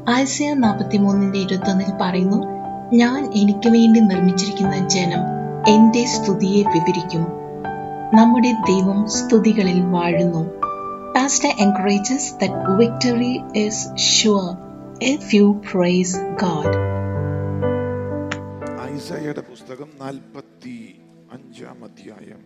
ആഴ്ചയ നാൽപ്പത്തിമൂന്നിന്റെ ഇരുപത്തൊന്നിൽ പറയുന്നു ഞാൻ എനിക്ക് വേണ്ടി നിർമ്മിച്ചിരിക്കുന്ന ജനം എന്റെ സ്തുതിയെ വിവരിക്കും നമ്മുടെ ദൈവം സ്തുതികളിൽ വാഴുന്നു Pastor encourages that victory is sure if you praise God. ഐസയുടെ പുസ്തകം നാൽപ്പത്തി അഞ്ചാം അധ്യായം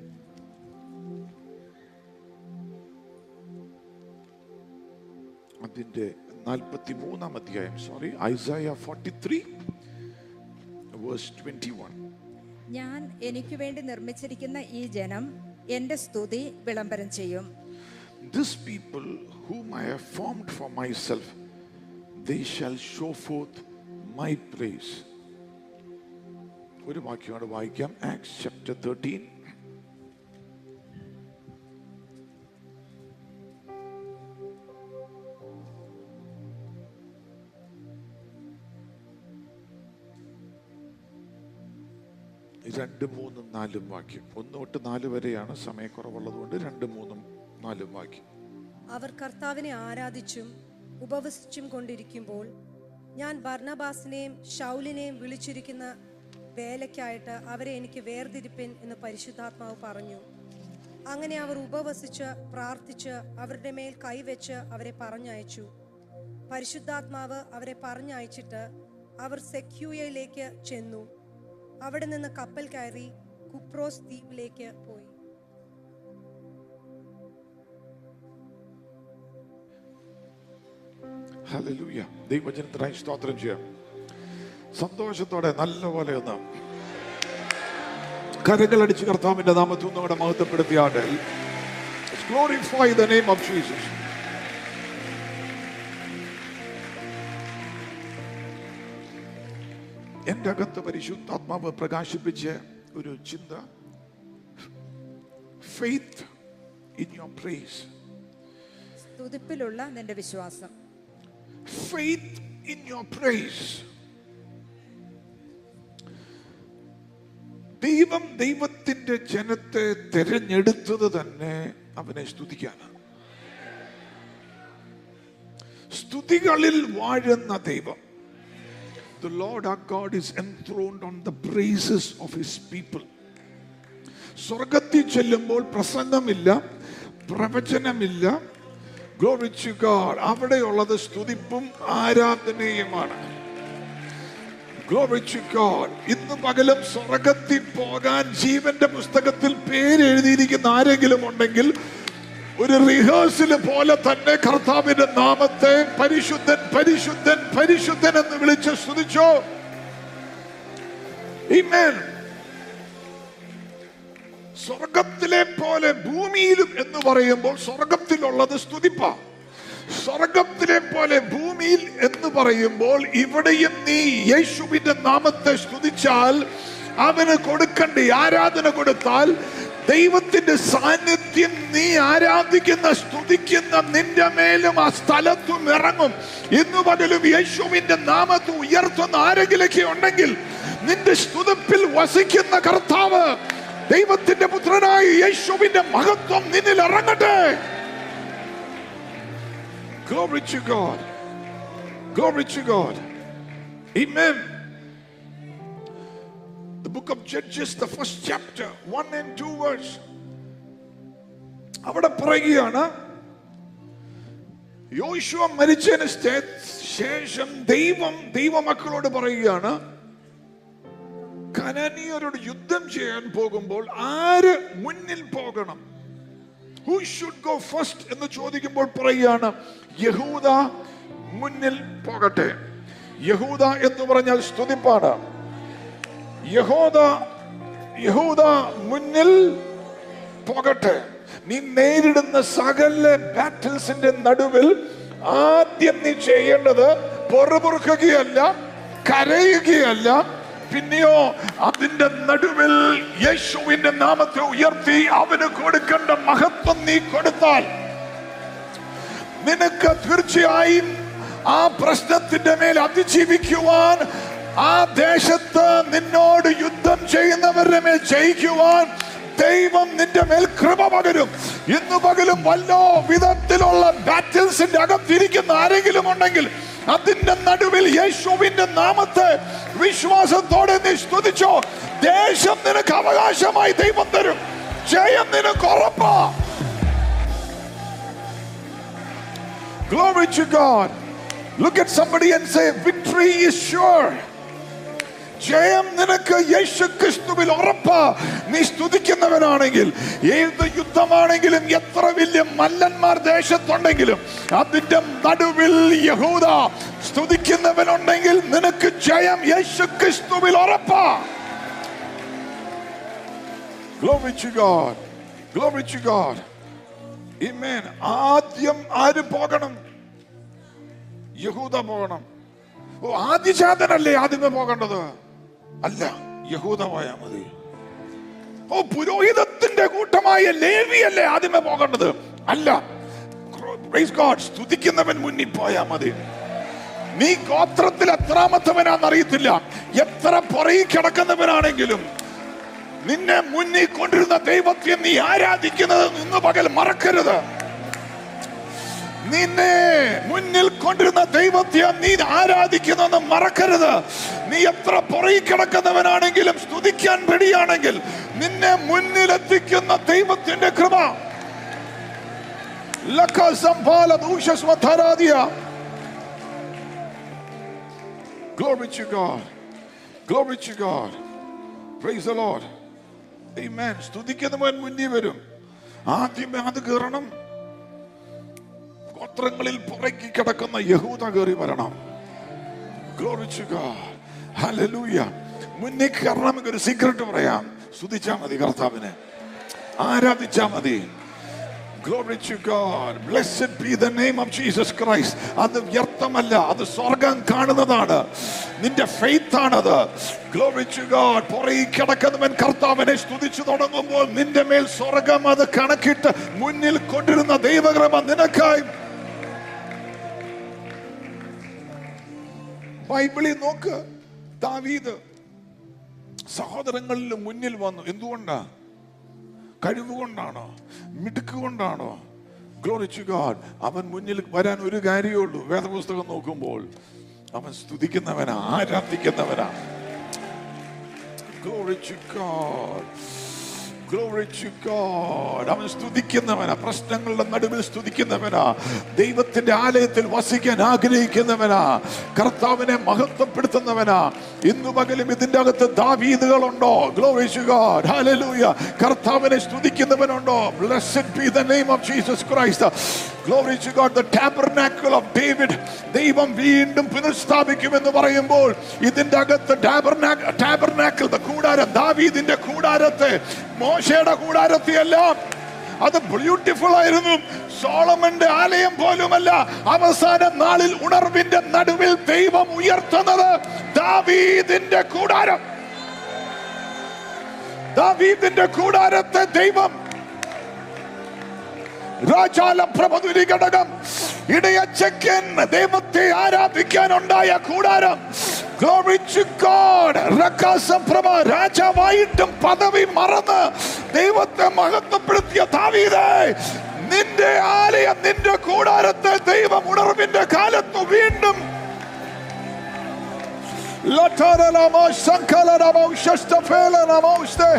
അതിന്റെ നാൽപ്പത്തി മൂന്നാം അധ്യായം sorry Isaiah forty three verse twenty one ഞാൻ എനിക്ക് വേണ്ടി നിർമ്മിച്ചിരിക്കുന്ന ഈ ജനം എന്റെ സ്തുതി വിളംബരം ചെയ്യും This people whom I have formed for myself, they shall show forth my praise. ഒരു വാക്യമാണ് വായിക്കാം ആക്സ് ചാപ്റ്റർ തേർട്ടീൻ രണ്ട് മൂന്നും നാലും വാക്യം ഒന്ന് തൊട്ട് നാല് വരെയാണ് സമയക്കുറവുള്ളതുകൊണ്ട് രണ്ട് മൂന്നും നാലും വാക്യം അവർ കർത്താവിനെ ആരാധിച്ചും ഉപവസിച്ചും കൊണ്ടിരിക്കുമ്പോൾ ഞാൻ ബർണബാസിനെയും ഷൗലിനെയും വിളിച്ചിരിക്കുന്ന വേലയ്ക്കായിട്ട് അവരെ എനിക്ക് വേർതിരിപ്പിൻ എന്ന് പരിശുദ്ധാത്മാവ് പറഞ്ഞു അങ്ങനെ അവർ ഉപവസിച്ച് പ്രാർത്ഥിച്ച് അവരുടെ മേൽ കൈവച്ച് അവരെ പറഞ്ഞയച്ചു പരിശുദ്ധാത്മാവ് അവരെ പറഞ്ഞയച്ചിട്ട് അവർ സെക്യൂയയിലേക്ക് ചെന്നു അവിടെ നിന്ന് കപ്പൽ കയറി കുപ്രോസ് ദ്വീപിലേക്ക് പോയി ഹല്ലേലൂയ ദൈവജനത്തിനായി സ്തോത്രം ചെയ്യാം സന്തോഷത്തോടെ നല്ലപോലെ ഒന്ന് കരകളടിച്ച് കർത്താവിന്റെ നാമത്തിൽ ഒന്നുകൂടെ മഹത്വപ്പെടുത്തിയാണ്ട് glorify the name of Jesus എന്റെ അകത്ത് പരിശുദ്ധാത്മാവ് പ്രകാശിപ്പിച്ച ഒരു ചിന്ത ഫെയ്ത്ത് ഇൻ യുവർ പ്രേസ് സ്തുതിപ്പിലുള്ള നിന്റെ വിശ്വാസം faith in your praise. ദൈവം ദൈവത്തിന്റെ ജനത്തെ തിരഞ്ഞെടുത്തത് തന്നെ അവനെ സ്തുതിക്കാനാണ് സ്തുതികളിൽ വാഴുന്ന ദൈവം The Lord our God is enthroned on the praises of his people. സ്വർഗത്തിൽ ചെല്ലുമ്പോൾ പ്രസംഗമില്ല പ്രവചനമില്ല Glory to God. അവിടെയുള്ളത് സ്തുതിപ്പും ആരാധനയുമാണ് Glory to God. ഇന്ന് പകലും സ്വർഗത്തിൽ പോകാൻ ജീവന്റെ പുസ്തകത്തിൽ പേര് എഴുതിയിരിക്കുന്ന ആരെങ്കിലും ഉണ്ടെങ്കിൽ ഒരു റിഹേഴ്സൽ പോലെ തന്നെ കർത്താവിന്റെ നാമത്തെ പരിശുദ്ധൻ പരിശുദ്ധൻ പരിശുദ്ധൻ എന്ന് വിളിച്ച് സ്തുതിച്ചോ Amen. സ്വർഗത്തിലെ പോലെ ഭൂമിയിലും എന്ന് പറയുമ്പോൾ സ്വർഗത്തിലുള്ളത് സ്തുതിപ്പ സ്വർഗത്തിലെ പോലെ ഭൂമിയിൽ എന്ന് പറയുമ്പോൾ ഇവിടെയും നീ യേശുവിന്റെ നാമത്തെ സ്തുതിച്ചാൽ അവന് കൊടുക്കേണ്ട ആരാധന കൊടുത്താൽ ദൈവത്തിന്റെ സാന്നിധ്യം നീ ആരാധിക്കുന്ന സ്തുതിക്കുന്ന നിന്റെ മേലും ആ സ്ഥലത്തും ഇറങ്ങും ഇന്നു പകലും യേശുവിന്റെ നാമത്തെ ഉയർത്തുന്ന ആരെങ്കിലൊക്കെ ഉണ്ടെങ്കിൽ നിന്റെ സ്തുതിപ്പിൽ വസിക്കുന്ന കർത്താവ് ദൈവത്തിന്റെ പുത്രനായ യേശുവിന്റെ മഹത്വം നിന്നിൽ ഇറങ്ങട്ടെ Glory to God. Glory to God. Amen. The book of Judges, the first chapter, one and two verse. അവിടെ പറയുകയാണ് യോശുവ മരിച്ചതിന് ശേ- ശേഷം ദൈവം ദൈവമക്കളോട് പറയുകയാണ് കനനീയരോട് യുദ്ധം ചെയ്യാൻ പോകുമ്പോൾ ആര് മുന്നിൽ പോകണം ഹു ഷുഡ് ഗോ ഫസ്റ്റ് എന്ന് ചോദിക്കുമ്പോൾ പറയുകയാണ് യഹൂദ മുന്നിൽ പോകട്ടെ യഹൂദ എന്ന് പറഞ്ഞാൽ സ്തുതിപ്പാണ് യഹൂദ യഹൂദ മുന്നിൽ പോകട്ടെ നീ നേരിടുന്ന സകല ബാറ്റിൽസിന്റെ നടുവിൽ ആദ്യം നീ ചെയ്യേണ്ടത് പൊറുപുറുക്കുകയല്ല കരയുകയല്ല പിന്നെയോ അതിന്റെ നടുവിൽ യേശുവിന്റെ നാമത്തെ ഉയർത്തി അവന് കൊടുക്കേണ്ട മഹത്വം നീ കൊടുത്താൽ നിനക്ക് തീർച്ചയായും ആ പ്രശ്നത്തിന്റെ മേൽ അതിജീവിക്കുവാൻ ആ ദേശത്ത് നിന്നോട് യുദ്ധം ചെയ്യുന്നവരുടെ മേൽ ജയിക്കുവാൻ ദൈവം നിന്റെ മേൽ കൃപ പകരും ഇന്ന് പകലും വല്ലോ വിധത്തിലുള്ള ബാറ്റിൽസിന്റെ അകത്തിരിക്കുന്ന ആരെങ്കിലും ഉണ്ടെങ്കിൽ അതിന്റെ നടുവിൽ യേശുവിന്റെ നാമത്തെ വിശ്വാസത്തോടെ നീ സ്തുതിച്ചോ ദേശം നിനക്ക് അവകാശമായി ദൈവം തരും ജയം നിനക്ക് ഉറപ്പാ Glory to God. Look at somebody and say, Victory is sure. ജയം നിനക്ക് യേശു ക്രിസ്തുവിൽ ഉറപ്പാ നീ സ്തുതിക്കുന്നവനാണെങ്കിൽ ഏത് യുദ്ധമാണെങ്കിലും എത്ര വലിയ മല്ലന്മാർ ദേശത്തുണ്ടെങ്കിലും അതിന്റെ നടുവിൽ യഹൂദ സ്തുതിക്കുന്നവനുണ്ടെങ്കിൽ നിനക്ക് ജയം യേശു ക്രിസ്തുവിൽ ഉറപ്പാ Glory to God. Glory to God. Amen. ആദ്യം ആര് പോകണം യഹൂദ പോകണം ഓ ആദിജാതനല്ലേ ആദ്യമേ പോകേണ്ടത് അല്ല യഹൂദ പോയാ മതി ഓ പുരോഹിതത്തിന്റെ കൂട്ടമായ ലേവിയല്ലേ ആദ്യമേ പോകേണ്ടത് അല്ല Praise God. സ്തുതിക്കുന്നവൻ മുന്നിൽ പോയാ മതി നീ ഗോത്രത്തിൽ എത്രാമത്തവനാന്ന് അറിയത്തില്ല എത്ര പുറകിൽ കിടക്കുന്നവനാണെങ്കിലും നിന്നെ മുന്നിൽ കൊണ്ടിരുന്ന ദൈവത്തെ നീ ആരാധിക്കുന്നത് ഇന്ന് പകൽ മറക്കരുത് നിന്നെ മുന്നിൽ കൊണ്ടിരുന്ന ദൈവത്തെ നീ ആരാധിക്കുന്നെന്ന് മറക്കരുത് നീ എത്ര പുറകിൽ കിടക്കുന്നവനാണെങ്കിലും സ്തുതിക്കാൻ റെഡിയാണെങ്കിൽ നിന്നെ മുന്നിലെത്തിക്കുന്ന ദൈവത്തിന്റെ കൃപ ലക്ക സംഭാല ദൂഷസ്വധരാദിയ Glory to God. Glory to God. Praise the Lord. Amen. സ്തുതിക്കുന്നവൻ മുന്നിൽ വരും ആദ്യമേ അത് കയറണം ഗോത്രങ്ങളിൽ പുറക്കി കിടക്കുന്ന യഹൂദ കയറി വരണം Glory to God. Hallelujah. മുന്നിൽ കയറണമെങ്കിൽ ഒരു സീക്രട്ട് പറയാം സ്തുതിച്ചാ മതി കർത്താവിനെ ആരാധിച്ചാ മതി Glory to God. Blessed be the name of Jesus Christ. അത് വ്യർത്ഥമല്ല അത് സ്വർഗം കാണുന്നതാണ് നിന്റെ ഫെയ്ത്ത് ആണത് Glory to God. പുറകിൽ കിടക്കുന്നവൻ കർത്താവിനെ സ്തുതിച്ചു തുടങ്ങുമ്പോൾ നിന്റെ മേൽ സ്വർഗം അത് കണക്കിട്ട് മുന്നിൽ കൊണ്ടിരുന്ന ദൈവകൃപ നിനക്കായി ബൈബിളിൽ നോക്ക് ദാവീദ് സഹോദരങ്ങളിൽ മുന്നിൽ വന്നു എന്തുകൊണ്ടാ കഴിവ് കൊണ്ടാണോ മിടുക്ക് കൊണ്ടാണോ ഗ്ലോറിച്ചു ഗാഡ് അവൻ മുന്നിൽ വരാൻ ഒരു കാര്യമേ ഉള്ളൂ വേദപുസ്തകം നോക്കുമ്പോൾ അവൻ സ്തുതിക്കുന്നവനാ ആരാധിക്കുന്നവനാ Glory to God. Glory to God. അവൻ സ്തുതിക്കുന്നവനാ പ്രശ്നങ്ങളുടെ നടുവിൽ സ്തുതിക്കുന്നവനാ ദൈവത്തിന്റെ ആലയത്തിൽ വസിക്കാൻ ആഗ്രഹിക്കുന്നവനാ കർത്താവിനെ മഹത്വപ്പെടുത്തുന്നവനാ ഇന്നു പകലും ഇതിന്റെ അകത്ത് ദാവീദുകളുണ്ടോ Glory to God. Hallelujah. കർത്താവിനെ സ്തുതിക്കുന്നവനുണ്ടോ Blessed be the name of Jesus Christ. Glory to God. The tabernacle of David. ദൈവം വീണ്ടും പുനഃസ്ഥാപിക്കുമെന്ന് പറയുമ്പോൾ ഇതിന്റെ അകത്ത് ടാബർനാക്കിൾ കൂടാരം ദാവീദിന്റെ കൂടാരത്തെ മോശയുടെ കൂടാരത്തെ എല്ലാം അത് ബ്യൂട്ടിഫുൾ ആയിരുന്നു സോളമന്റെ ആലയം പോലുമല്ല അവസാന നാളിൽ ഉണർവിന്റെ നടുവിൽ ദൈവം ഉയർത്തുന്നത് ദാവീദിന്റെ കൂടാരം ദാവീദിന്റെ കൂടാരത്തെ ദൈവം രാജാല പ്രഭതുരി ഘടകം ഇടയച്ചക്കൻ ദൈവത്തെ ആരാധിക്കാൻ ഉണ്ടായ കൂടാരം Glory to God. രക്കാസപ്രഭ രാജാവായിട്ടും പദവി മറന്ന് ദൈവത്തെ മഹത്വപ്പെടുത്തിയ ദാവീദേ നിന്റെ ആലയം നിന്റെ കൂടാരത്തെ ദൈവം ഉണർവിന്റെ കാലത്ത് വീണ്ടും ലഠാരലമോ ശങ്കലനമോ ശഷ്ടഫേലനമോസ്തേ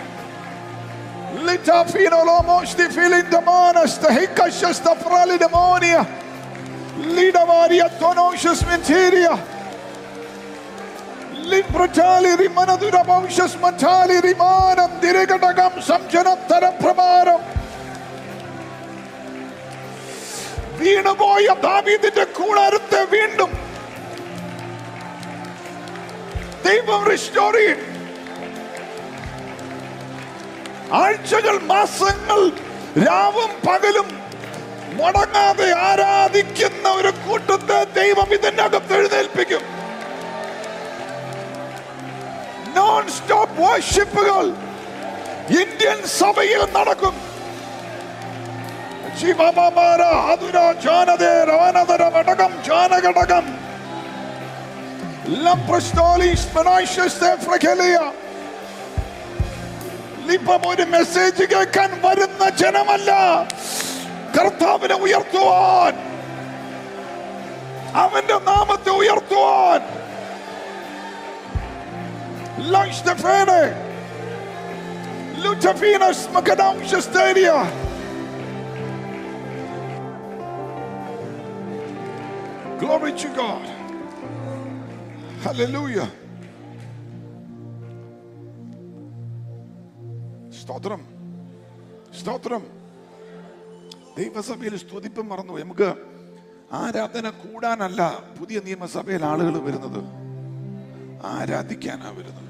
Litafino lomos di filindamonas, the hikashas the fralidamonia, Lidavaria tonosius menteria, Limbratali rimanadura bonshas matali rimanam, dirigatagam samjanatara pramaram. വീണുപോയ ദാവീദിന്റെ കൂടാരത്തെ വീണ്ടും ദൈവം റിസ്റ്റോർ ചെയ്യും ആഴ്ചകൾ മാസങ്ങൾ രാവും പകലും മുടങ്ങാതെ ആരാധിക്കുന്ന ഒരു കൂട്ടത്തെ ദൈവം ഇതിന്റെ അകത്ത് എഴുന്നേൽപ്പിക്കും നോൺ സ്റ്റോപ്പ് വർഷിപ്പുകൾ ഇന്ത്യൻ സഭയിൽ നടക്കും ശിവമാര അതുര ജാനതേ രാനതര വടകം ജാനഘടകം ലംപ്രസ്റ്റോലീസ് മെനായിഷ്യസ് ഫ്രഗലിയ ഇപ്പം ഒരു മെസ്സേജ് കേൾക്കാൻ വരുന്ന ജനമല്ല കർത്താവിനെ ഉയർത്തുവാൻ അവന്റെ നാമത്തെ ഉയർത്തുവാൻ Launch the fene. Lutafinas Macadamsha Stadia. Glory to God. Hallelujah. സ്തോത്രം സ്തോത്രം ദൈവസഭയിൽ സ്തുതിപ്പം മറന്നു നമുക്ക് ആരാധന കൂടാനല്ല പുതിയ നിയമസഭയിൽ ആളുകൾ വരുന്നത് ആരാധിക്കാനാ വരുന്നത്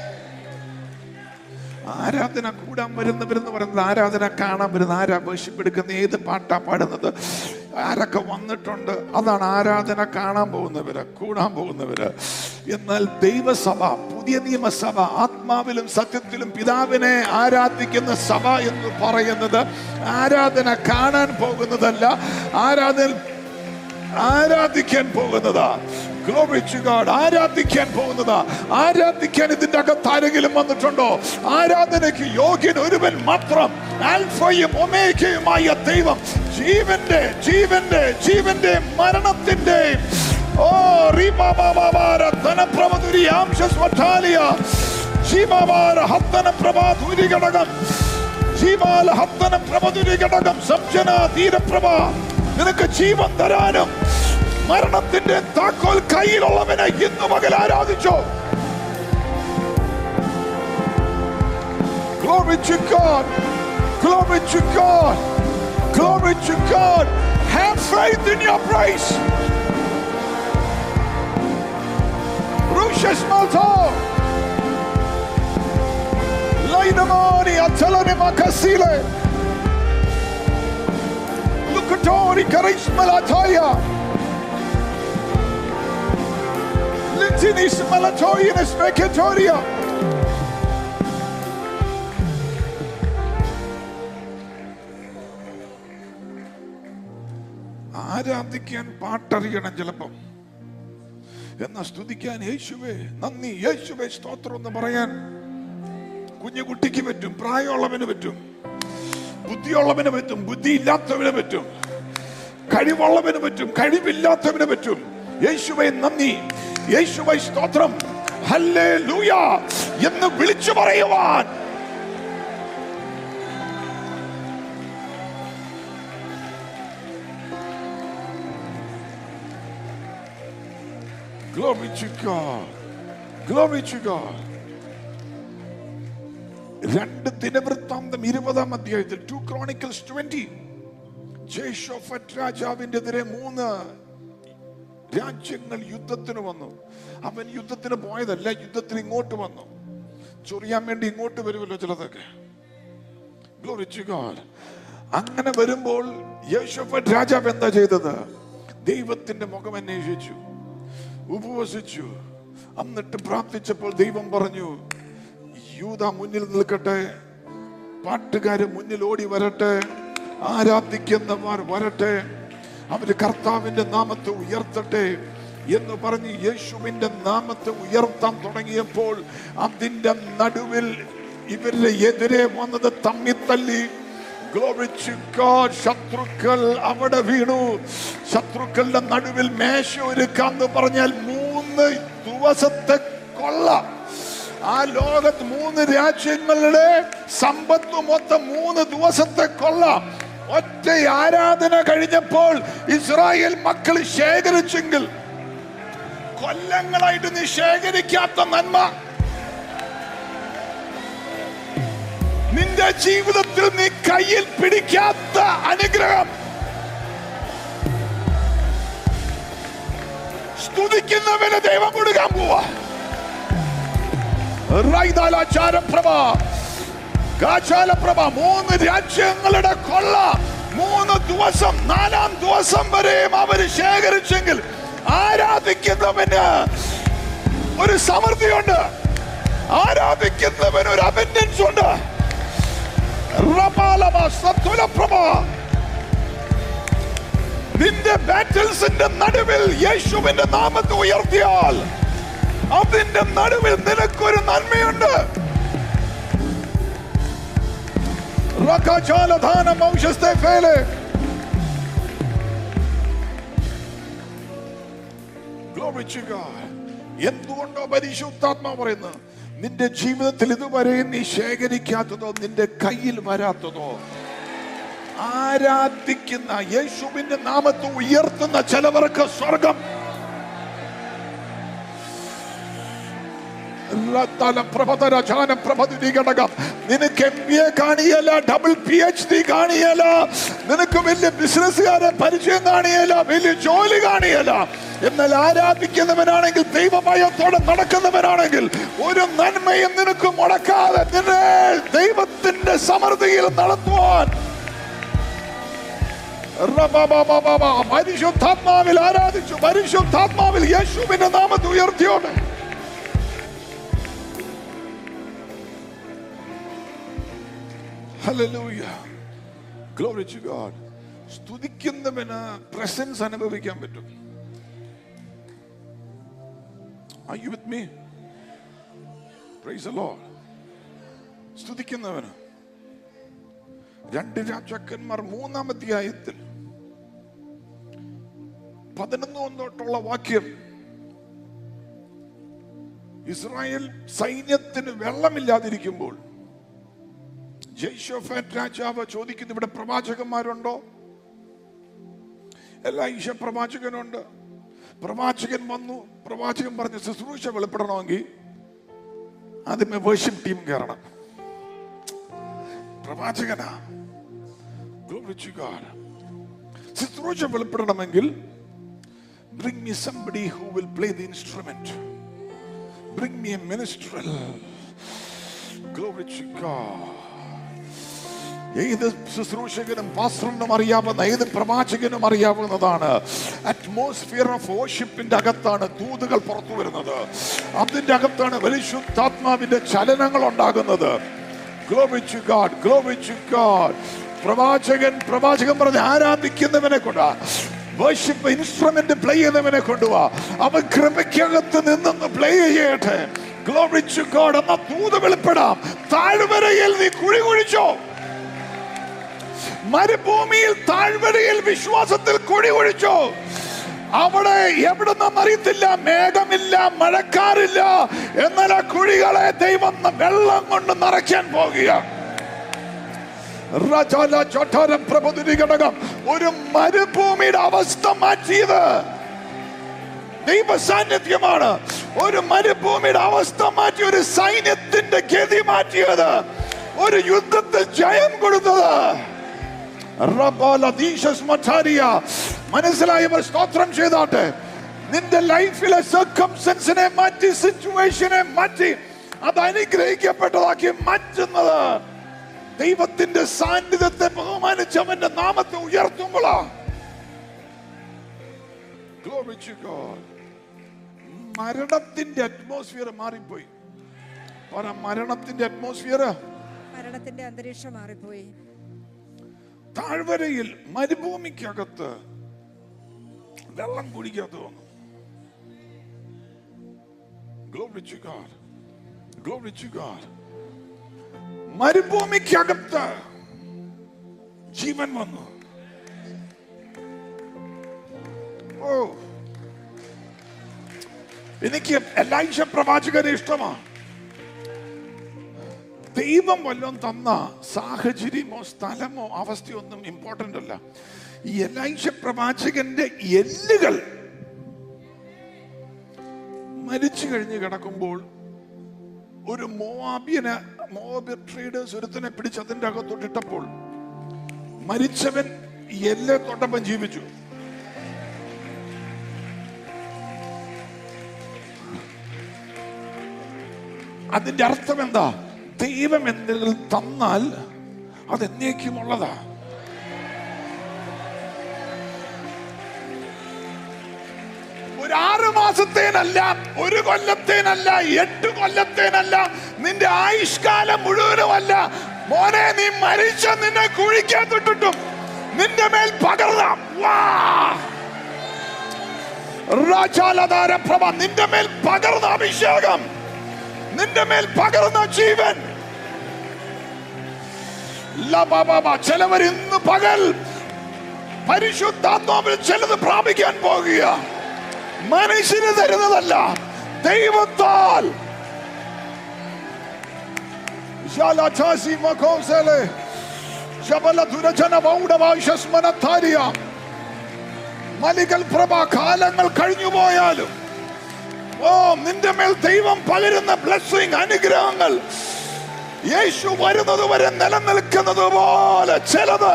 ആരാധന കൂടാൻ വരുന്നവരെന്ന് പറയുന്നത് ആരാധന കാണാൻ വരുന്ന ആരാ വേഷിപ്പെടുക്കുന്ന ഏത് പാട്ടാ പാടുന്നത് ആരൊക്കെ വന്നിട്ടുണ്ട് അതാണ് ആരാധന കാണാൻ പോകുന്നവര് കൂടാൻ പോകുന്നവര് എന്നാൽ ദൈവസഭ പുതിയ നിയമസഭ ആത്മാവിലും സത്യത്തിലും പിതാവിനെ ആരാധിക്കുന്ന സഭ എന്ന് പറയുന്നത് ആരാധന കാണാൻ പോകുന്നതല്ല ആരാധന ആരാധിക്കാൻ പോകുന്നതാ Glory to God. ആരാധിക്കാൻ പോകുന്നതാ ആരാധിക്കാൻ ഇതിന്റെ അകത്ത് ആരെങ്കിലും വന്നിട്ടുണ്ടോ ആരാധനയ്ക്ക് യോഗ്യൻ ഒരുവൻ മാത്രം ആൽഫയും ഒമേഗയുമായ ദൈവം ജീവന്റെ ജീവന്റെ ജീവന്റെ മരണത്തിന്റെ ഓ റീമാമാമാര ധനപ്രമധുരി ആംശസ്വഠാലിയ ജീമാമാര ഹത്തന പ്രഭാധുരി ഘടകം ജീവാല ഹത്തന പ്രമധുരി ഘടകം സംജന ധീരപ്രഭ നിനക്ക് ജീവൻ തരാനും മരണത്തിന്റെ താക്കോൽ കയ്യിലുള്ളവനെ ഇന്നു പകൽ ആരാധിച്ചോ Glory to God. Glory to God. Glory to God. Have faith in your praise. Rushes Malto. Lainamoni Atalani Makasile. Lukatori Karisma Lataya. Litinis Malatoinis Vekatoria. ആരാധിക്കാൻ പാട്ടറിയണം ചിലപ്പം എന്നാ സ്തുതിക്കാൻ യേശുവേ നന്ദി യേശുവേ സ്തോത്രം എന്ന് പറയാൻ കുഞ്ഞു കുട്ടിക്ക് പറ്റും പ്രായമുള്ളവന് പറ്റും ബുദ്ധിയുള്ളവന് പറ്റും ബുദ്ധി ഇല്ലാത്തവന് പറ്റും കഴിവുള്ളവന് പറ്റും കഴിവില്ലാത്തവന് പറ്റും യേശുവെ നന്ദി യേശുവെ സ്തോത്രം ഹല്ലേ ലൂയ എന്ന് വിളിച്ചു പറയുവാൻ Glory to God. Glory to God. രണ്ട് ദിനവൃത്താന്തം ഇരുപതാം അധ്യായത്തിൽ ടു ക്രോണിക്കൽസ് ട്വന്റി ജയ്ഷോഫറ്റ് രാജാവിൻ്റെതിരെ മൂന്ന് രാജ്യങ്ങൾ യുദ്ധത്തിന് വന്നു അവൻ യുദ്ധത്തിന് പോയതല്ല യുദ്ധത്തിന് ഇങ്ങോട്ട് വന്നു ചൊറിയാൻ വേണ്ടി ഇങ്ങോട്ട് വരുമല്ലോ ചിലതൊക്കെ Glory to God. അങ്ങനെ വരുമ്പോൾ യേശോഫറ്റ് രാജാവ് എന്താ ചെയ്തത് ദൈവത്തിന്റെ മുഖം അന്വേഷിച്ചു ഉപവസിച്ചു എന്നിട്ട് പ്രാർത്ഥിച്ചപ്പോൾ ദൈവം പറഞ്ഞു യൂത മുന്നിൽ നിൽക്കട്ടെ പാട്ടുകാര് മുന്നിൽ ഓടി വരട്ടെ ആരാധിക്കുന്നവർ വരട്ടെ അവര് കർത്താവിന്റെ നാമത്തെ ഉയർത്തട്ടെ എന്ന് പറഞ്ഞ് യേശുവിന്റെ നാമത്തെ ഉയർത്താൻ തുടങ്ങിയപ്പോൾ അതിന്റെ നടുവിൽ ഇവരുടെ എതിരെ വന്നത് തമ്മിത്തല്ലി Glory to God. ശത്രുക്കൾ അവിടെ വീണു ശത്രുക്കളുടെ നടുവിൽ മേശ ഒരുക്കാന്ന് പറഞ്ഞാൽ മൂന്ന് ദിവസത്തെ കൊള്ള ആ ലോകത്ത് മൂന്ന് രാജ്യങ്ങളുടെ സമ്പത്ത് മൊത്തം മൂന്ന് ദിവസത്തെ കൊള്ള ഒറ്റ ആരാധന കഴിഞ്ഞപ്പോൾ ഇസ്രായേൽ മക്കൾ ശേഖരിച്ചെങ്കിൽ കൊല്ലങ്ങളായിട്ട് നീ ശേഖരിക്കാത്ത നന്മ നിന്റെ ജീവിതത്തിൽ നീ കയ്യിൽ പിടിക്കാത്ത അനുഗ്രഹം സ്തുതിക്കുന്നവന് ദൈവം കൊടുക്കാൻ പോവാ റൈതാലാചാരപ്രഭ കാചാലപ്രഭ മൂന്ന് രാജ്യങ്ങളുടെ കൊള്ള മൂന്ന് ദിവസം നാലാം ദിവസം വരെയും അവര് ശേഖരിച്ചെങ്കിൽ ആരാധിക്കുന്നവന് ഒരു സമൃദ്ധിയുണ്ട് ആരാധിക്കുന്നവന് ഒരു അബൻഡൻസ് ഉണ്ട് റപാലമ സത്വലപ്രഭ നിന്റെ ബാറ്റിൽസിന്റെ നടുവിൽ യേശുവിന്റെ നാമത്തെ ഉയർത്തിയാൽ അതിന്റെ നടുവിൽ നിനക്കൊരു നന്മയുണ്ട് റകജാലധാനം ഔഷസ്തെ ഫേലെ Glory to God. എന്തുകൊണ്ടോ പരിശുദ്ധാത്മാ പറയുന്നത് നിന്റെ ജീവിതത്തിൽ ഇതുവരെ നീ ശേഖരിക്കാത്തതോ നിന്റെ കയ്യിൽ വരാത്തതോ ആരാധിക്കുന്ന യേശുവിന്റെ നാമത്തെ ഉയർത്തുന്ന ചിലവർക്ക് സ്വർഗം റത്തല പ്രഭതര ജാന പ്രഭതി ഘടകം നിനക്ക് എം ബി എ കാണിയല്ല ഡബിൾ പി എച്ച് ഡി കാണിയല്ല നിനക്ക് വലിയ ബിസിനസ്സുകാരെ പരിചയം കാണിയല്ല വലിയ ജോലി കാണിയല്ല എന്നാൽ ആരാധിക്കുന്നവനാണെങ്കിൽ ദൈവഭയത്തോടെ നടക്കുന്നവനാണെങ്കിൽ ഒരു നന്മയും നിനക്ക് മുടക്കാതെ നിന്നെ ദൈവത്തിന്റെ സമൃദ്ധിയിൽ നടത്തുവാൻ റബബബബബ. പരിശുദ്ധാത്മാവിൽ ആരാധിച്ചു പരിശുദ്ധാത്മാവിൽ യേശുവിന്റെ നാമത്തെ ഉയർത്തിയോട്ടെ Hallelujah. Glory to God. സ്തുതിക്കുന്നവന് പ്രസൻസ് അനുഭവിക്കാൻ പറ്റും Are you with me? Praise the Lord. സ്തുതിക്കുന്നവന് രണ്ട് രാജാക്കന്മാർ മൂന്നാം അധ്യായത്തിൽ പതിനൊന്ന് തൊട്ടുള്ള വാക്യം ഇസ്രായേൽ സൈന്യത്തിന് വെള്ളമില്ലാതിരിക്കുമ്പോൾ ജയ്ഷോഫാറ്റ് രാജാവ് ചോദിക്കുന്നു ഇവിടെ പ്രവാചകന്മാരുണ്ടോ എല്ലാ ഈശ പ്രവാചകനുണ്ട് പ്രവാചകൻ വന്നു പ്രവാചകൻ പറഞ്ഞ് ശുശ്രൂഷ വെളിപ്പെടണമെങ്കിൽ ആദ്യമേ വേർഷിപ്പ് ടീം കയറണം പ്രവാചകനാ Glory to God. ശുശ്രൂഷ വെളിപ്പെടണമെങ്കിൽ bring me somebody who will play the instrument bring me a minstrel glory to God ഏത് ശുശ്രൂഷകനും പാസ്റ്ററിനും അറിയാവുന്ന ഏത് പ്രവാചകനും അറിയാവുന്നതാണ് അറ്റ്മോസ്ഫിയർ ഓഫ് വർഷിപ്പിന്റെ അകത്താണ് ദൂതുകൾ പുറത്തു വരുന്നത് അതിന്റെ അകത്താണ് പരിശുദ്ധാത്മാവിന്റെ ചലനങ്ങൾ ഉണ്ടാകുന്നത് Glory to God, glory to God. പ്രവാചകൻ പ്രവാചകൻ പറഞ്ഞ് ആരാധിക്കുന്നവനെ കൊണ്ടാ വർഷിപ്പ് ഇൻസ്ട്രുമെന്റ് പ്ലേ ചെയ്യുന്നവനെ കൊണ്ടുവാ അവൻ കൃപയ്ക്കകത്ത് നിന്നൊന്ന് പ്ലേ ചെയ്യട്ടെ ഗ്ലോറി ടു ഗോഡ് എന്ന ദൂത് വെളിപ്പെടാം താഴ്വരയിൽ നീ കുഴി കുഴിച്ചോ മരുഭൂമിയിൽ താഴ്വരയിൽ വിശ്വാസത്തിൽ കുഴി കുഴിച്ചോ അവിടെ എവിടെ അറിയത്തില്ല മേഘമില്ല മഴക്കാറില്ല എന്നാൽ ആ കുഴികളെ ദൈവം വെള്ളം കൊണ്ട് നിറയ്ക്കാൻ പോകുക റജാല ചൊട്ടാരം പ്രബുദ്ധി ഘടകം ഒരു മരുഭൂമിയുടെ അവസ്ഥ മാറ്റിയത് ദൈവ സാന്നിധ്യമാണ് ഒരു മരുഭൂമിയുടെ അവസ്ഥ മാറ്റി ഒരു സൈന്യത്തിന്റെ ഗതി മാറ്റിയത് ഒരു യുദ്ധത്തിൽ ജയം കൊടുത്തത് റബാലദീശസ് മറ്റാരിയ. മനസ്സിലായവർ സ്തോത്രം ചെയ്താട്ടെ നിന്റെ ലൈഫിലെ സർക്കംസൻസിനെ മാറ്റി സിറ്റുവേഷനെ മാറ്റി അത് അനുഗ്രഹിക്കപ്പെട്ടതാക്കി മാറ്റുന്നത് ദൈവത്തിന്റെ സാന്നിധ്യത്തെ ബഹുമാനിച്ച് അവന്റെ നാമത്തെ ഉയർത്തുമ്പോഴാ Glory to God. മരണത്തിന്റെ അറ്റ്മോസ്ഫിയർ മാറിപ്പോയി പറ മരണത്തിന്റെ അറ്റ്മോസ്ഫിയർ മരണത്തിന്റെ അന്തരീക്ഷം മാറിപ്പോയി താഴ്വരയിൽ മരുഭൂമിക്കകത്ത് വെള്ളം കുടിക്കാത്ത തോന്നും Glory to God. Glory to God. മരുഭൂമിക്കകത്ത് ജീവൻ വന്നു ഓ എനിക്ക് എല്ലാഴ്ച പ്രവാചകരെ ഇഷ്ടമാണ് ദൈവം വല്ലതും തന്ന സാഹചര്യമോ സ്ഥലമോ അവസ്ഥയോ ഒന്നും ഇമ്പോർട്ടന്റ് അല്ല ഈ എലൈഷ പ്രവാചകന്റെ എല്ലുകൾ മരിച്ചു കഴിഞ്ഞ് കിടക്കുമ്പോൾ ഒരു മോവാബിയന് മോവാബിയ ട്രേഡേഴ്സ് ഒരുത്തനെ പിടിച്ച് അതിന്റെ അകത്തോട്ടിട്ടപ്പോൾ മരിച്ചവൻ എല്ലെ തൊട്ടപ്പം ജീവിച്ചു അതിന്റെ അർത്ഥം എന്താ ദൈവം എന്തെങ്കിലും തന്നാൽ അത് എന്നേക്കുമുള്ളതാ ഒരു ആറ് മാസത്തേനല്ല ഒരു കൊല്ലത്തേനല്ല എട്ട് കൊല്ലത്തേനല്ല നിന്റെ ആയുഷ്കാലം മുഴുവനുമല്ല മോനെ നീ മരിച്ച നിന്നെ കുഴിക്കത്തിട്ടിട്ടും നിന്റെ മേൽ പകർന്നാം വാ രാജാലധാര പ്രഭ നിന്റെ മേൽ പകർന്ന അഭിഷേകം നിന്റെ മേൽ പകർന്ന ജീവൻ ലബബബ. ചിലവർ ഇന്ന് പകൽ പരിശുദ്ധാത്മാവിൽ ചിലത് പ്രാപിക്കാൻ പോകുക മനുഷ്യന് തരുന്നതല്ല ദൈവത്താൽ ശാലാചാസി മഖോസലെ ശബല ദുരജന ബൗഡവാശസ്മനധാരിയ മലികൽ പ്രഭ കാലങ്ങൾ കഴിഞ്ഞു പോയാലും ഓ നിന്റെ മേൽ ദൈവം പകരുന്ന ബ്ലെസ്സിങ് അനുഗ്രഹങ്ങൾ യേശു വരുന്നത് വരെ നിലനിൽക്കുന്നത് പോലെ ചിലത്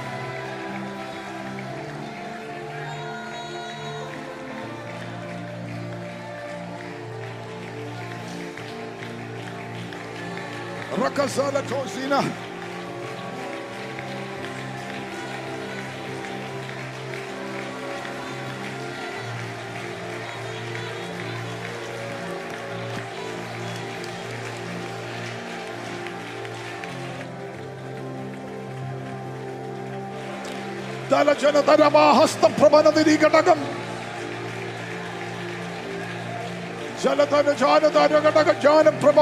Rakasala Tosina. ജലജനതരമാഹസ്തപ്രഭനതിരി ഘടകം ജലധന ജാനതര ഘടക ജാനപ്രഭ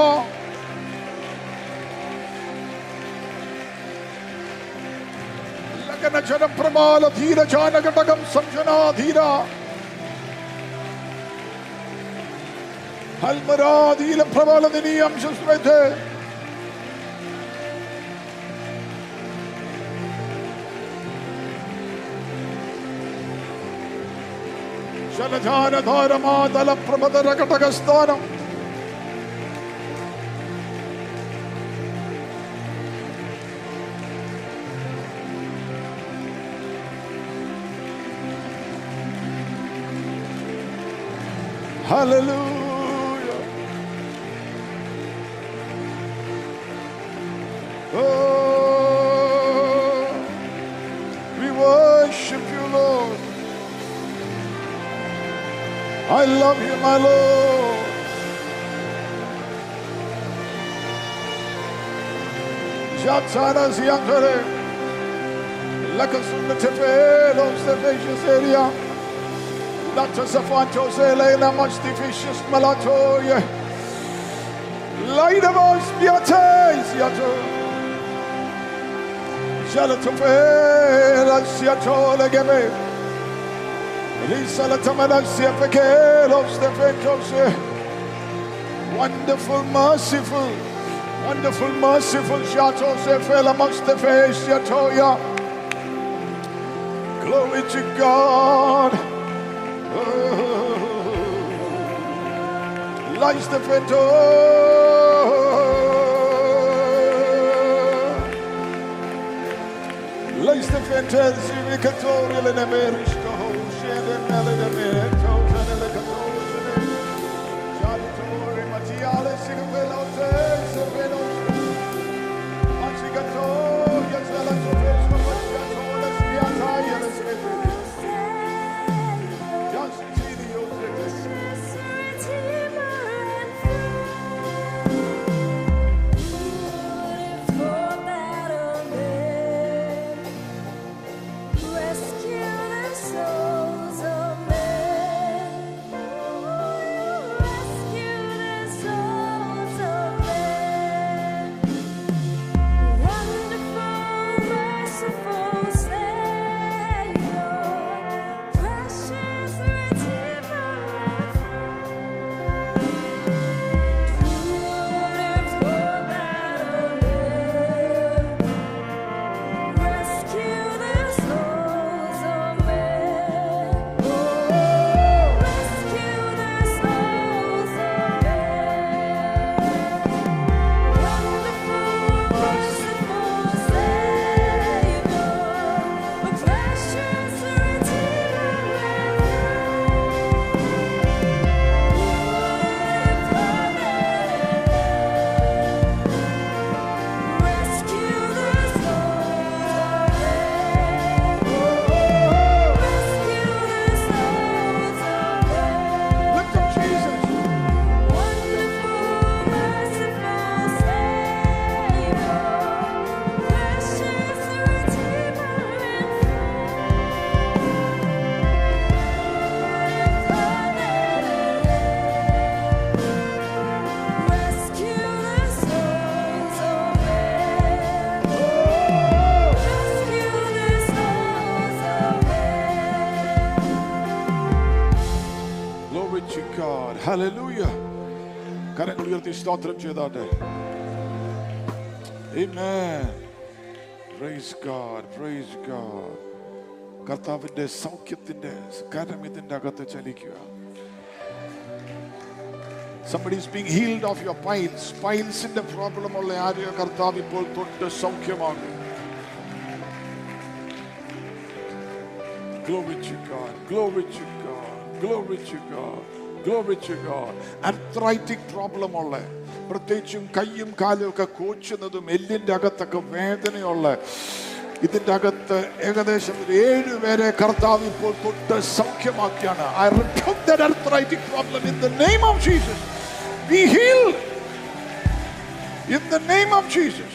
ലഗന ജനപ്രമാല ധീര ജാനഘടകം സംജനാധീര ഹൽമരാധീല പ്രബല നിനീയം ശുശ്രദ്ധ ശലജാനധാരമാതല പ്രഭതര ഘടകസ്ഥാനം Hallelujah. Oh, we worship you, Lord. I love you, my Lord. Jatsanas Yankare, Lakasunda Tepelos, the Vicious area. Dr. Safanto Selena Mastifishus Malatoye. Light of us, Biates, Yato. Jalatopela, Siato, Legame. Risalatamana, Siapekelos, the Ventos. Wonderful, merciful, wonderful, merciful Shato Sefela amongst the face, Yatoya. Glory to God. Lights the fento. Lights the fentensi vicatorial in Amerisco, Shed and Melodamento, and the Catholic. Janitori, Matiale, Sigapelote, Sepelos. Machigato, Yazela, Sopesco, Machigato, Spiata, Yelis, Just see the old Rescue the hallelujah കരങ്ങൾ ഉയർത്തി സ്തോത്രം ചെയ്താട്ടെ Amen. Praise God. Praise God. കർത്താവിന്റെ സൗഖ്യത്തിന്റെ കരം ഇതിന്റെ അകത്ത് ചലിക്കുക Somebody is being healed of your piles. പൈൽസിന്റെ problem ഉള്ള ആരെയോ കർത്താവ് ഇപ്പോൾ തൊട്ട് സൗഖ്യമാകും Glory to God. Glory to God. Glory to God. Glory to God. Arthritic problem ഉള്ള പ്രത്യേകിച്ചും കയ്യും കാലും ഒക്കെ കോച്ചുന്നതും എല്ലിന്റെ അകത്തൊക്കെ വേദനയുള്ള ഇതിന്റെ അകത്ത് ഏകദേശം ഒരു ഏഴ് പേരെ കർത്താവ് ഇപ്പോൾ തൊട്ട് സൗഖ്യമാക്കിയാണ് I rebuke that arthritic problem in the name of Jesus. Be healed in the name of Jesus.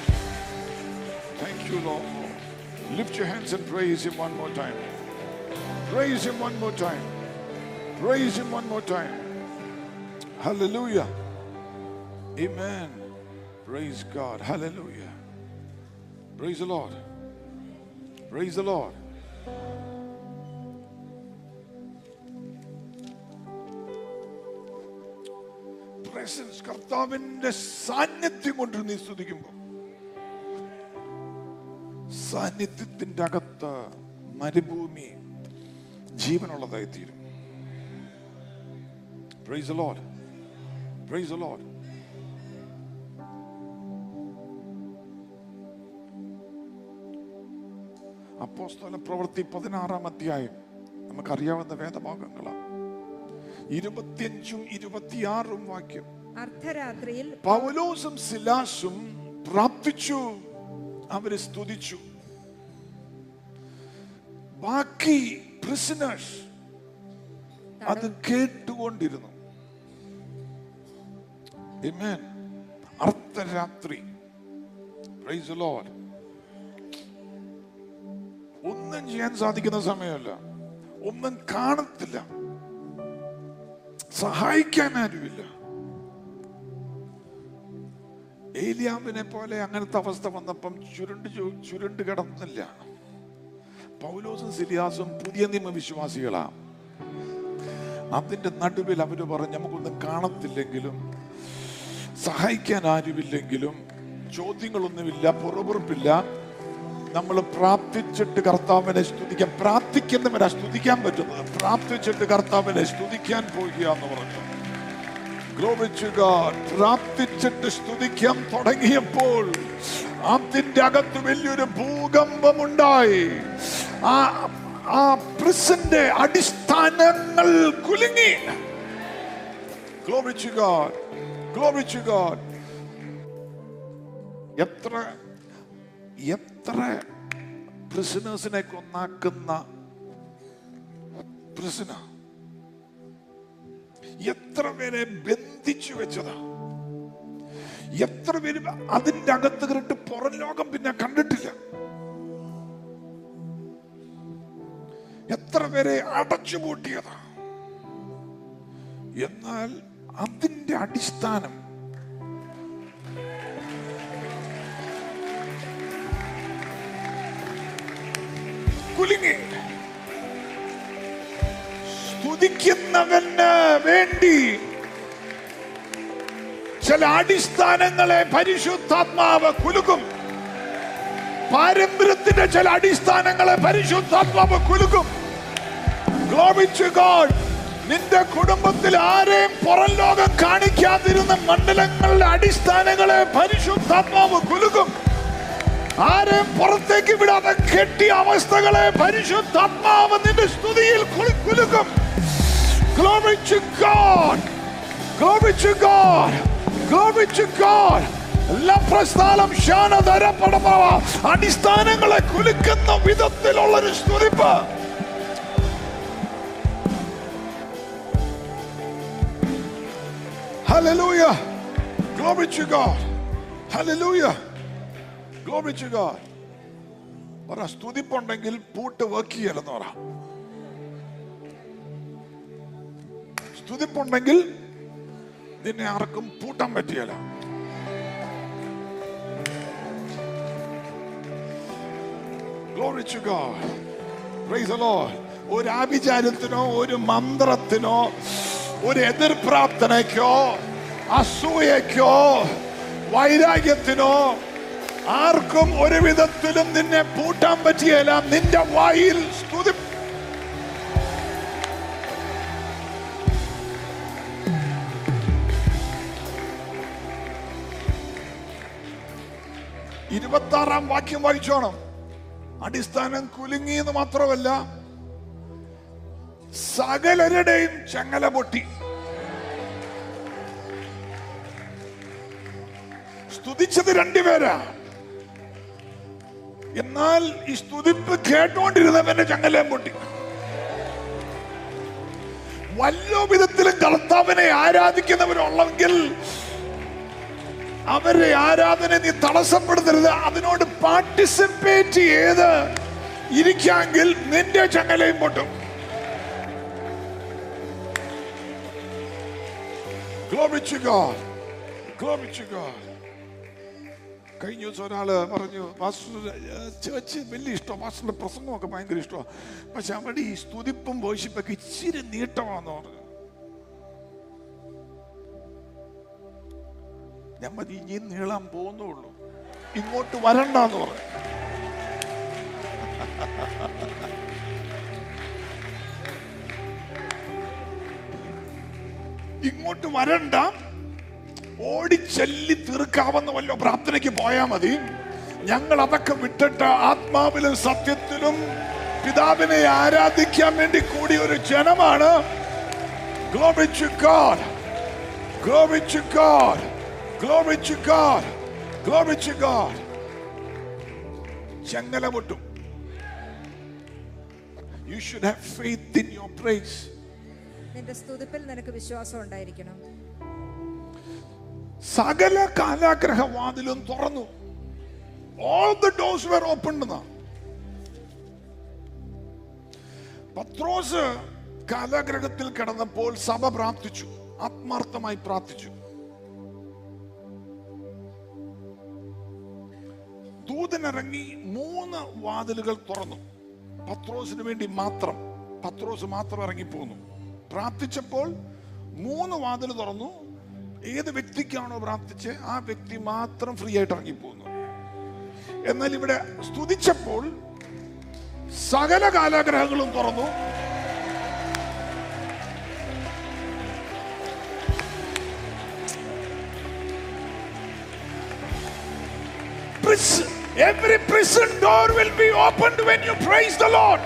Thank you, Lord. Lift your hands and praise Him one more time. Praise Him one more time. Praise Him one more time. Hallelujah. Amen. Praise God. Hallelujah. Praise the Lord. Praise the Lord. Presence കർത്താവിന്റെ സാന്നിധ്യം കൊണ്ട് നീ സ്തുതിക്കുമ്പോൾ സാന്നിധ്യത്തിന്റെ അകത്ത് മരുഭൂമി ജീവനുള്ളതായി തീരും Praise the Lord. Praise the Lord. അപ്പോസ്തല പ്രവൃത്തി പതിനാറാം അധ്യായം നമുക്കറിയാവുന്ന വേദഭാഗങ്ങളാണ് ഇരുപത്തിയഞ്ചും ഇരുപത്തിയാറും വാക്യം അർദ്ധരാത്രിയിൽ പൗലോസും സിലാസും പ്രാർത്ഥിച്ചു അവരെ സ്തുതിച്ചു ബാക്കി പ്രിസനേഴ്സ് അത് കേട്ടുകൊണ്ടിരുന്നു Amen. അർദ്ധരാത്രി Praise the Lord. ഒന്നും ചെയ്യാൻ സാധിക്കുന്ന സമയമല്ല ഒന്നും കാണത്തില്ല സഹായിക്കാൻ ആരുമില്ല ഏലിയാമിനെ പോലെ അങ്ങനത്തെ അവസ്ഥ വന്നപ്പം ചുരുണ്ട് ചു- ചുരുണ്ട് കിടന്നില്ല പൗലോസും സിലിയാസും പുതിയ നിയമ വിശ്വാസികളാ അതിന്റെ നടുവിൽ അവര് പറഞ്ഞു നമുക്കൊന്നും കാണത്തില്ലെങ്കിലും സഹായിക്കാൻ ആരുമില്ലെങ്കിലും ചോദ്യങ്ങളൊന്നുമില്ല പുറപുറപ്പില്ല നമ്മൾ പ്രാർത്ഥിച്ചിട്ട് കർത്താവിനെ സ്തുതിക്കാൻ പ്രാർത്ഥിക്കുന്നവരാ സ്തുതിക്കാൻ പറ്റുന്നത് പ്രാർത്ഥിച്ചിട്ട് കർത്താവിനെ സ്തുതിക്കാൻ പോകുക എന്ന് പറഞ്ഞു Glory to God. പ്രാർത്ഥിച്ചിട്ട് സ്തുതിക്കാൻ തുടങ്ങിയപ്പോൾ അതിന്റെ അകത്ത് വലിയൊരു ഭൂകമ്പമുണ്ടായി ആ ആ പ്രിസന്റെ അടിസ്ഥാനങ്ങൾ കുലുങ്ങി Glory to God. Glory to God. എത്ര എത്ര പ്രിസനേഴ്സിനെ കൊന്നാക്കുന്ന പ്രിസന എത്ര പേരെ ബന്ധിച്ചു വെച്ചതാ എത്ര പേര് അതിന്റെ അകത്ത് കയറിട്ട് പുറം ലോകം പിന്നെ കണ്ടിട്ടില്ല എത്ര പേരെ അടച്ചുപൂട്ടിയതാ എന്നാൽ അതിന്റെ അടിസ്ഥാനം കുലുങ്ങി സ്തുതിക്കുന്നവന് വേണ്ടി ചില അടിസ്ഥാനങ്ങളെ പരിശുദ്ധാത്മാവ് കുലുക്കും പാരമ്പര്യത്തിന്റെ ചില അടിസ്ഥാനങ്ങളെ പരിശുദ്ധാത്മാവ് കുലുക്കും Glory to God. നിന്റെ കുടുംബത്തിൽ ആരെയും പുറം ലോകം കാണിക്കാതിരുന്ന മണ്ഡലങ്ങളുടെ അടിസ്ഥാനങ്ങളെ പരിശുദ്ധാത്മാവ് കുലുക്കും ആരെയും പുറത്തേക്ക് വിടാതെ കെട്ടിയ അവസ്ഥകളെ പരിശുദ്ധാത്മാവ് നിന്റെ സ്തുതിയിൽ കുലു- കുലുക്കും Glory to God. Glory to God. Glory to God. എല്ലാ പ്രസ്ഥാനം ശാനതരപ്പെടമാവ അടിസ്ഥാനങ്ങളെ കുലുക്കുന്ന വിധത്തിലുള്ള ഒരു സ്തുതിപ്പ് Hallelujah. Glory to God. Hallelujah. Glory to God. പറ സ്തുതിപ്പുണ്ടെങ്കിൽ പൂട്ട് വർക്ക് ചെയ്യലെന്ന് പറ സ്തുതിപ്പുണ്ടെങ്കിൽ നിന്നെ ആർക്കും പൂട്ടാൻ പറ്റിയല്ല Glory to God. Praise the Lord. ഒരു ആഭിചാരത്തിനോ ഒരു മന്ത്രത്തിനോ ഒരു എതിർ പ്രാർത്ഥനയ്ക്കോ അസൂയക്കോ വൈരാഗ്യത്തിനോ ആർക്കും ഒരു വിധത്തിലും നിന്നെ പൂട്ടാൻ പറ്റിയല്ല നിന്റെ വായിൽ സ്തുതി ഇരുപത്തി ആറാം വാക്യം വായിച്ചോണം അടിസ്ഥാനം കുലുങ്ങി എന്ന് മാത്രമല്ല സകലരുടെയും ചങ്ങല പൊട്ടി സ്തുതിച്ചത് രണ്ടുപേരാ എന്നാൽ ഈ സ്തുതിപ്പ് കേട്ടോണ്ടിരുന്നവന്റെ ചങ്ങലയും പൊട്ടി വല്ലോ വിധത്തിലും കർത്താവിനെ ആരാധിക്കുന്നവരുള്ളെങ്കിൽ അവരുടെ ആരാധന നീ തടസ്സപ്പെടുത്തരുത് അതിനോട് പാർട്ടിസിപ്പേറ്റ് ചെയ്ത് ഇരിക്കാമെങ്കിൽ നിന്റെ ചങ്ങലയും പൊട്ടും Glory to God. Glory to God. കഴിഞ്ഞ ദിവസം ഒരാള് പറഞ്ഞു പാസ്റ്റർ ചേച്ചി വലിയ ഇഷ്ടം പാസ്റ്ററിന്റെ പ്രസംഗമൊക്കെ ഭയങ്കര ഇഷ്ടമാണ് പക്ഷെ അവിടെ ഈ സ്തുതിപ്പും വോഷിപ്പൊക്കെ ഇച്ചിരി നീട്ടമാന്ന് പറഞ്ഞു ഞാൻ മതി ഇനി നീളാൻ പോകുന്നുള്ളൂ ഇങ്ങോട്ട് വരണ്ടെന്ന് പറഞ്ഞു ഇങ്ങോട്ട് വരണ്ട ഓടിച്ചെല്ലി തീർക്കാവുന്ന വല്ല പ്രാർത്ഥനയ്ക്ക് പോയാ മതി ഞങ്ങൾ അതൊക്കെ വിട്ടിട്ട് ആത്മാവിലും സത്യത്തിലും പിതാവിനെ ആരാധിക്കാൻ വേണ്ടി കൂടിയ ഒരു ജനമാണ് Glory to God. Glory to God. Glory to God. Glory to God. ചങ്ങല പൊട്ടും You should have faith in your praise. നിന്റെ സ്തുതിപ്പിൽ നിനക്ക് വിശ്വാസം ഉണ്ടായിരിക്കണം സകല കാലാഗ്രഹ വാതിലും തുറന്നു all the doors were open പത്രോസ് കാലാഗ്രഹത്തിൽ കിടന്നപ്പോൾ സഭ പ്രാർത്ഥിച്ചു ആത്മാർത്ഥമായി പ്രാർത്ഥിച്ചു ദൂതനിറങ്ങി മൂന്ന് വാതിലുകൾ തുറന്നു പത്രോസിന് വേണ്ടി മാത്രം പത്രോസ് മാത്രം ഇറങ്ങിപ്പോന്നു പ്രാർത്ഥിച്ചപ്പോൾ മൂന്ന് വാതിൽ തുറന്നു ഏത് വ്യക്തിക്കാണോ പ്രാർത്ഥിച്ച് ആ വ്യക്തി മാത്രം ഫ്രീ ആയിട്ട് ഇറങ്ങിപ്പോന്നു എന്നാൽ ഇവിടെ സ്തുതിച്ചപ്പോൾ സകല കാലാഗ്രഹങ്ങളും തുറന്നു Prison- Every prison door will be opened when you praise the Lord.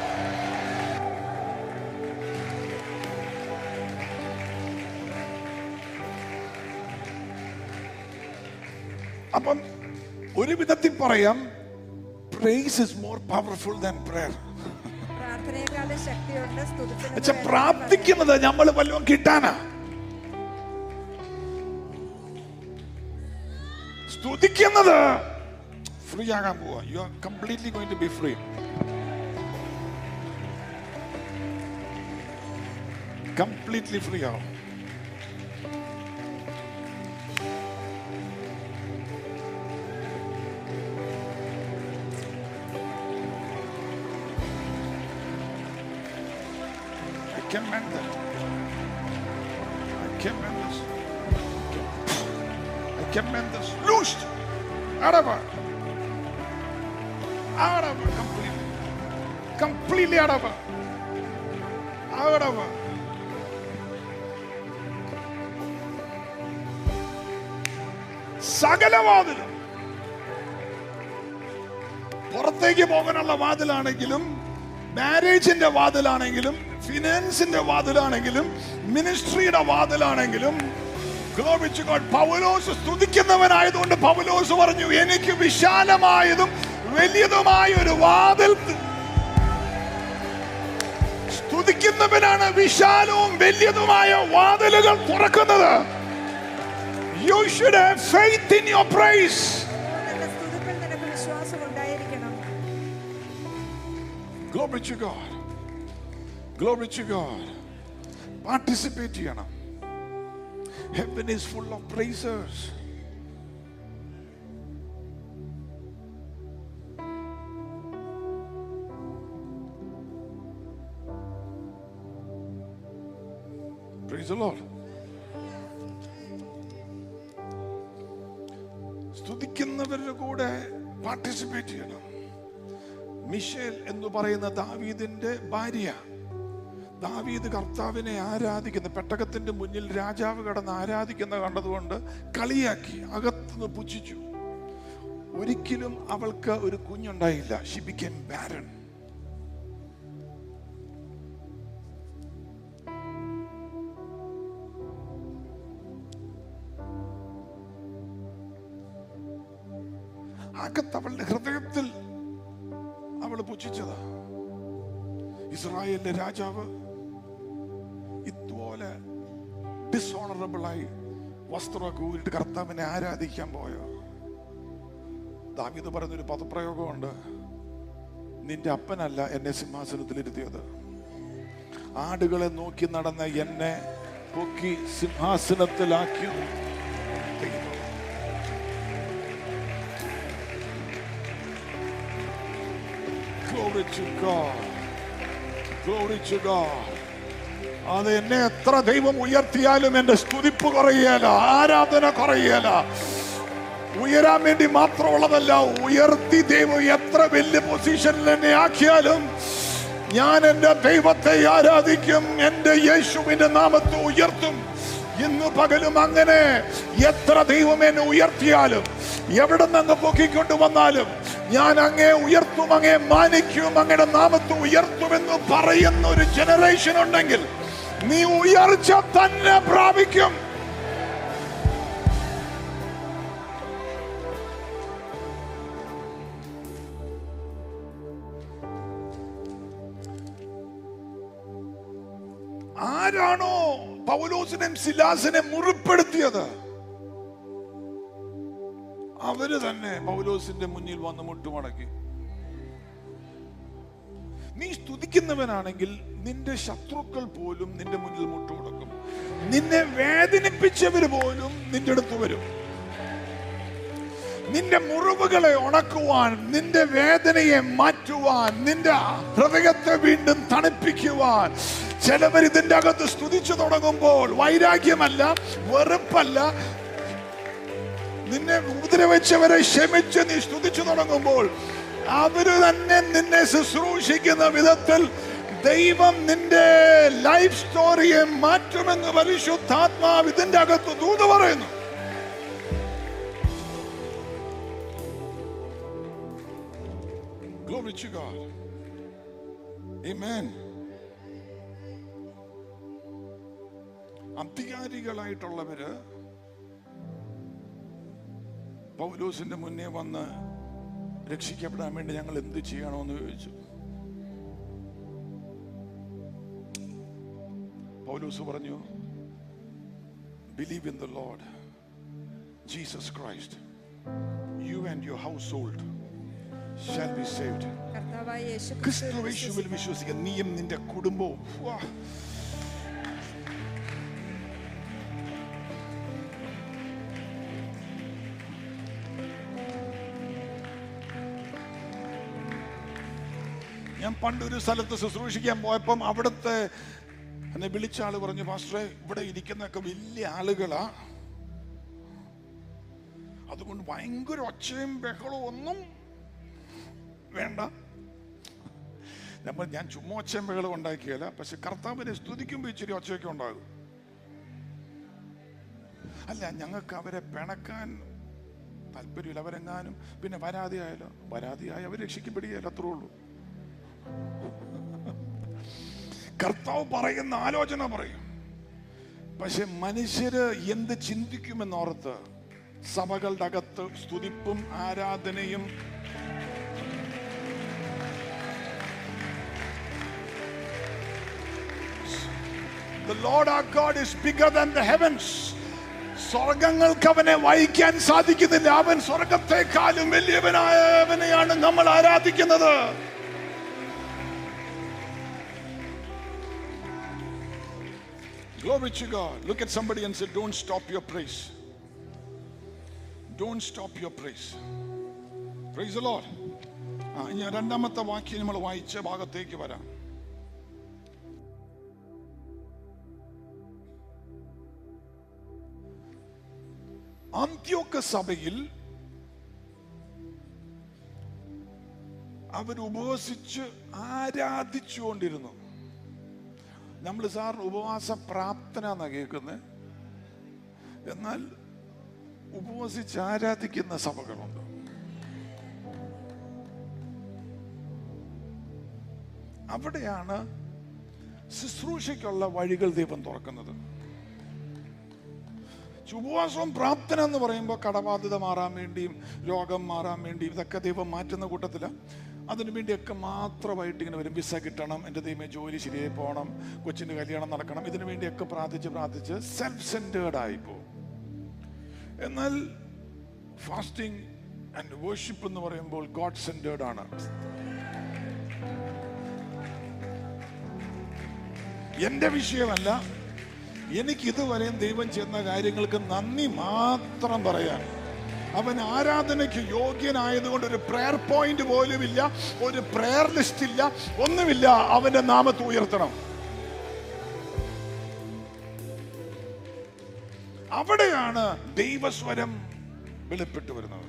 അപ്പം ഒരു വിധത്തിൽ പറയാം praise is more powerful than prayer പ്രാർത്ഥനയെക്കാളും ശക്തിയുണ്ട് സ്തുതിപ്പിന് പക്ഷെ പ്രാർത്ഥിക്കുന്നത് നമ്മൾ വല്ലതും കിട്ടാനാ സ്തുതിക്കുന്നത് ഫ്രീ ആകാൻ പോവാ you are completely going to be free completely free ആവും I can mend that. I can mend this. I can mend this. Loosed. Out of her. Out of her completely. Completely out of her. Out of her. സകല വാതിലും പുറത്തേക്ക് പോകാനുള്ള വാതിലാണെങ്കിലും മാരേജിന്റെ വാതിലാണെങ്കിലും ഫിനാൻസിന്റെ വാതിലാണെങ്കിലും മിനിസ്ട്രിയുടെ വാതിലാണെങ്കിലും Glory to God. പൗലോസ് സ്തുതിക്കുന്നവനായതുകൊണ്ട് പൗലോസ് പറഞ്ഞു എനിക്ക് വിശാലമായതും വലിയതുമായ ഒരു വാതിൽ സ്തുതിക്കുന്നവനാണ് വിശാലവും വലിയതുമായ വാതിലുകൾ തുറക്കുന്നത് you should have faith in your praise നിന്റെ സ്തുതിപ്പിൽ നിനക്ക് വിശ്വാസം ഉണ്ടായിരിക്കണം Glory to God. Glory to God. Participate ചെയ്യണം. Heaven is full of praisers. Praise Praise the Lord. സ്തുതിക്കുന്നവരുടെ കൂടെ പാർട്ടിസിപ്പേറ്റ് ചെയ്യണം മിഷേൽ എന്ന് പറയുന്ന ദാവീദിന്റെ ഭാര്യ ദാവീദ് കർത്താവിനെ ആരാധിക്കുന്ന പെട്ടകത്തിന്റെ മുന്നിൽ രാജാവ് കിടന്ന് ആരാധിക്കുന്ന കണ്ടതുകൊണ്ട് കളിയാക്കി അകത്തുനിന്ന് പുച്ഛിച്ചു ഒരിക്കലും അവൾക്ക് ഒരു കുഞ്ഞുണ്ടായില്ല ഷി ബിക്കേം ബാരൻ അകത്ത് അവളുടെ ഹൃദയത്തിൽ അവൾ പുച്ഛിച്ചതാ ഇസ്രായേലിലെ രാജാവ് ഇതുപോലെ ഡിസോണറബിൾ ആയി വസ്ത്രമൊക്കെ ഊരിട്ട് കർത്താവിനെ ആരാധിക്കാൻ പോയോ ദാവീദ് പറഞ്ഞൊരു പദപ്രയോഗമുണ്ട് നിന്റെ അപ്പനല്ല എന്നെ സിംഹാസനത്തിൽ ഇരുത്തിയത് ആടുകളെ നോക്കി നടന്ന എന്നെ പൊക്കി സിംഹാസനത്തിലാക്കിയത് ദൈവം. Glory to God. Glory to God. അത് എന്നെ എത്ര ദൈവം ഉയർത്തിയാലും എന്റെ സ്തുതിപ്പ് കുറയല ആരാധന കുറയല ഉയരാൻ വേണ്ടി മാത്രമുള്ളതല്ല ഉയർത്തി ദൈവം എത്ര വലിയ പൊസിഷനിൽ എന്നെ ആക്കിയാലും ഞാൻ എന്റെ ദൈവത്തെ ആരാധിക്കും എന്റെ യേശുവിന്റെ നാമത്തെ ഉയർത്തും ഇന്ന് പകലും അങ്ങനെ എത്ര ദൈവം എന്നെ ഉയർത്തിയാലും എവിടെ നിന്ന് പൊക്കിക്കൊണ്ട് വന്നാലും ഞാൻ അങ്ങേ ഉയർത്തും അങ്ങേ മാനിക്കും അങ്ങയുടെ നാമത്തെ ഉയർത്തുമെന്ന് പറയുന്ന ഒരു ജനറേഷൻ ഉണ്ടെങ്കിൽ നീ ഉയർച്ച തന്നെ പ്രാപിക്കും ആരാണോ പൗലോസിനെയും സിലാസിനെ മുറിപ്പെടുത്തിയത് അവര് തന്നെ പൗലോസിന്റെ മുന്നിൽ വന്ന് മുട്ടുമടക്കി നീ സ്തുതിക്കുന്നവനാണെങ്കിൽ നിന്റെ ശത്രുക്കൾ പോലും നിന്റെ മുന്നിൽ മുട്ടുകൊടുക്കും നിന്നെ വേദനിപ്പിച്ചവര് പോലും നിന്റെ അടുത്ത് വരും നിന്റെ മുറിവുകളെ ഉണക്കുവാൻ നിന്റെ വേദനയെ മാറ്റുവാൻ നിന്റെ ഹൃദയത്തെ വീണ്ടും തണുപ്പിക്കുവാൻ ചിലവർ ഇതിന്റെ അകത്ത് സ്തുതിച്ചു തുടങ്ങുമ്പോൾ വൈരാഗ്യമല്ല വെറുപ്പല്ല നിന്നെ ഉപദ്രവിച്ചവരെ ക്ഷമിച്ച് നീ സ്തുതിച്ചു തുടങ്ങുമ്പോൾ അവര് തന്നെ നിന്നെ ശുശ്രൂഷിക്കുന്ന വിധത്തിൽ ദൈവം നിന്റെ ലൈഫ് സ്റ്റോറിയെ മാറ്റുമെന്ന് പരിശുദ്ധാത്മാവ് ഇതിന്റെ അകത്ത് ദൂത് പറയുന്നു Glory to God. Amen. അധികാരികളായിട്ടുള്ളവര് പൗലോസിന്റെ മുന്നേ വന്ന് രക്ഷിക്കപ്പെടാൻ വേണ്ടി ഞങ്ങൾ എന്ത് ചെയ്യണമെന്ന് ചോദിച്ചു പൗലോസ് പറഞ്ഞു believe in the Lord Jesus Christ you and your household shall be saved കർത്താവായ യേശു ക്രിസ്തു യേശുവിൽ വിശ്വസിക്കുക നീയും നിന്റെ കുടുംബവും വാ. ഞാൻ പണ്ടൊരു സ്ഥലത്ത് ശുശ്രൂഷിക്കാൻ പോയപ്പം അവിടുത്തെ എന്നെ വിളിച്ച ആള് പറഞ്ഞു പാസ്റ്ററെ ഇവിടെ ഇരിക്കുന്നൊക്കെ വലിയ ആളുകളാ അതുകൊണ്ട് ഭയങ്കര ഒച്ചയും ബഹളവും ഒന്നും വേണ്ട നമ്മൾ ഞാൻ ചുമ്മാ ഒച്ചയും ബഹളം ഉണ്ടാക്കിയല്ല പക്ഷെ കർത്താവിനെ സ്തുതിക്കുമ്പോൾ ഇച്ചിരി ഒച്ചയൊക്കെ ഉണ്ടാകും അല്ല ഞങ്ങൾക്ക് അവരെ പിണക്കാൻ താല്പര്യമില്ല അവരെങ്ങാനും പിന്നെ പരാതിയായാലോ പരാതിയായി അവർ രക്ഷിക്കപ്പെടുകയല്ല അത്രേ ഉള്ളൂ കർത്താവ് പറയുന്ന ആലോചന പറയും പക്ഷെ മനുഷ്യര് എന്ത് ചിന്തിക്കുമെന്നോർത്ത് സഭകളുടെ അകത്ത് സ്തുതിപ്പും ആരാധനയും The Lord our God is bigger than the heavens. സ്വർഗങ്ങൾക്ക് അവനെ വഹിക്കാൻ സാധിക്കുന്നില്ല അവൻ സ്വർഗത്തെക്കാളും വലിയവനായവനെയാണ് നമ്മൾ ആരാധിക്കുന്നത് Glory to God. Look at somebody and say, Don't stop your praise. Don't stop your praise. Praise the Lord. ആ ഇനി രണ്ടാമത്തെ വാക്യം നമ്മൾ വായിച്ച ഭാഗത്തേക്ക് വരാം അന്ത്യോക്ക സഭയിൽ അവർ ഉപവസിച്ച് ആരാധിച്ചുകൊണ്ടിരുന്നു നമ്മൾ സാർ ഉപവാസ പ്രാർത്ഥന എന്നാ കേൾക്കുന്നത് എന്നാൽ ഉപവസിച്ച് ആരാധിക്കുന്ന സഭകളുണ്ട് അവിടെയാണ് ശുശ്രൂഷയ്ക്കുള്ള വഴികൾ ദൈവം തുറക്കുന്നത് ഉപവാസവും പ്രാർത്ഥന എന്ന് പറയുമ്പോൾ കടബാധ്യത മാറാൻ വേണ്ടിയും രോഗം മാറാൻ വേണ്ടിയും ഇതൊക്കെ ദൈവം മാറ്റുന്ന കൂട്ടത്തില അതിനു വേണ്ടിയൊക്കെ മാത്രമായിട്ട് ഇങ്ങനെ വരും വിസ കിട്ടണം എൻ്റെ ദൈവമേ ജോലി ശരിയായി പോകണം കൊച്ചിൻ്റെ കല്യാണം നടക്കണം ഇതിനു വേണ്ടിയൊക്കെ പ്രാർത്ഥിച്ച് പ്രാർത്ഥിച്ച് സെൽഫ് സെൻറ്റേർഡ് ആയിപ്പോ എന്നാൽ ഫാസ്റ്റിംഗ് ആൻഡ് വേർഷിപ്പ് എന്ന് പറയുമ്പോൾ ഗോഡ് സെൻറ്റേർഡ് ആണ് എന്റെ വിഷയമല്ല എനിക്ക് ഇതുവരെയും ദൈവം ചെയ്യുന്ന കാര്യങ്ങൾക്ക് നന്ദി മാത്രം പറയാൻ അവൻ ആരാധനയ്ക്ക് യോഗ്യനായതുകൊണ്ട് ഒരു പ്രെയർ പോയിന്റ് പോലും ഇല്ല ഒരു പ്രെയർ ലിസ്റ്റ് ഇല്ല ഒന്നുമില്ല അവന്റെ നാമത്തെ ഉയർത്തണം അവിടെയാണ് ദൈവസ്വരം വെളിപ്പെട്ടു വരുന്നത്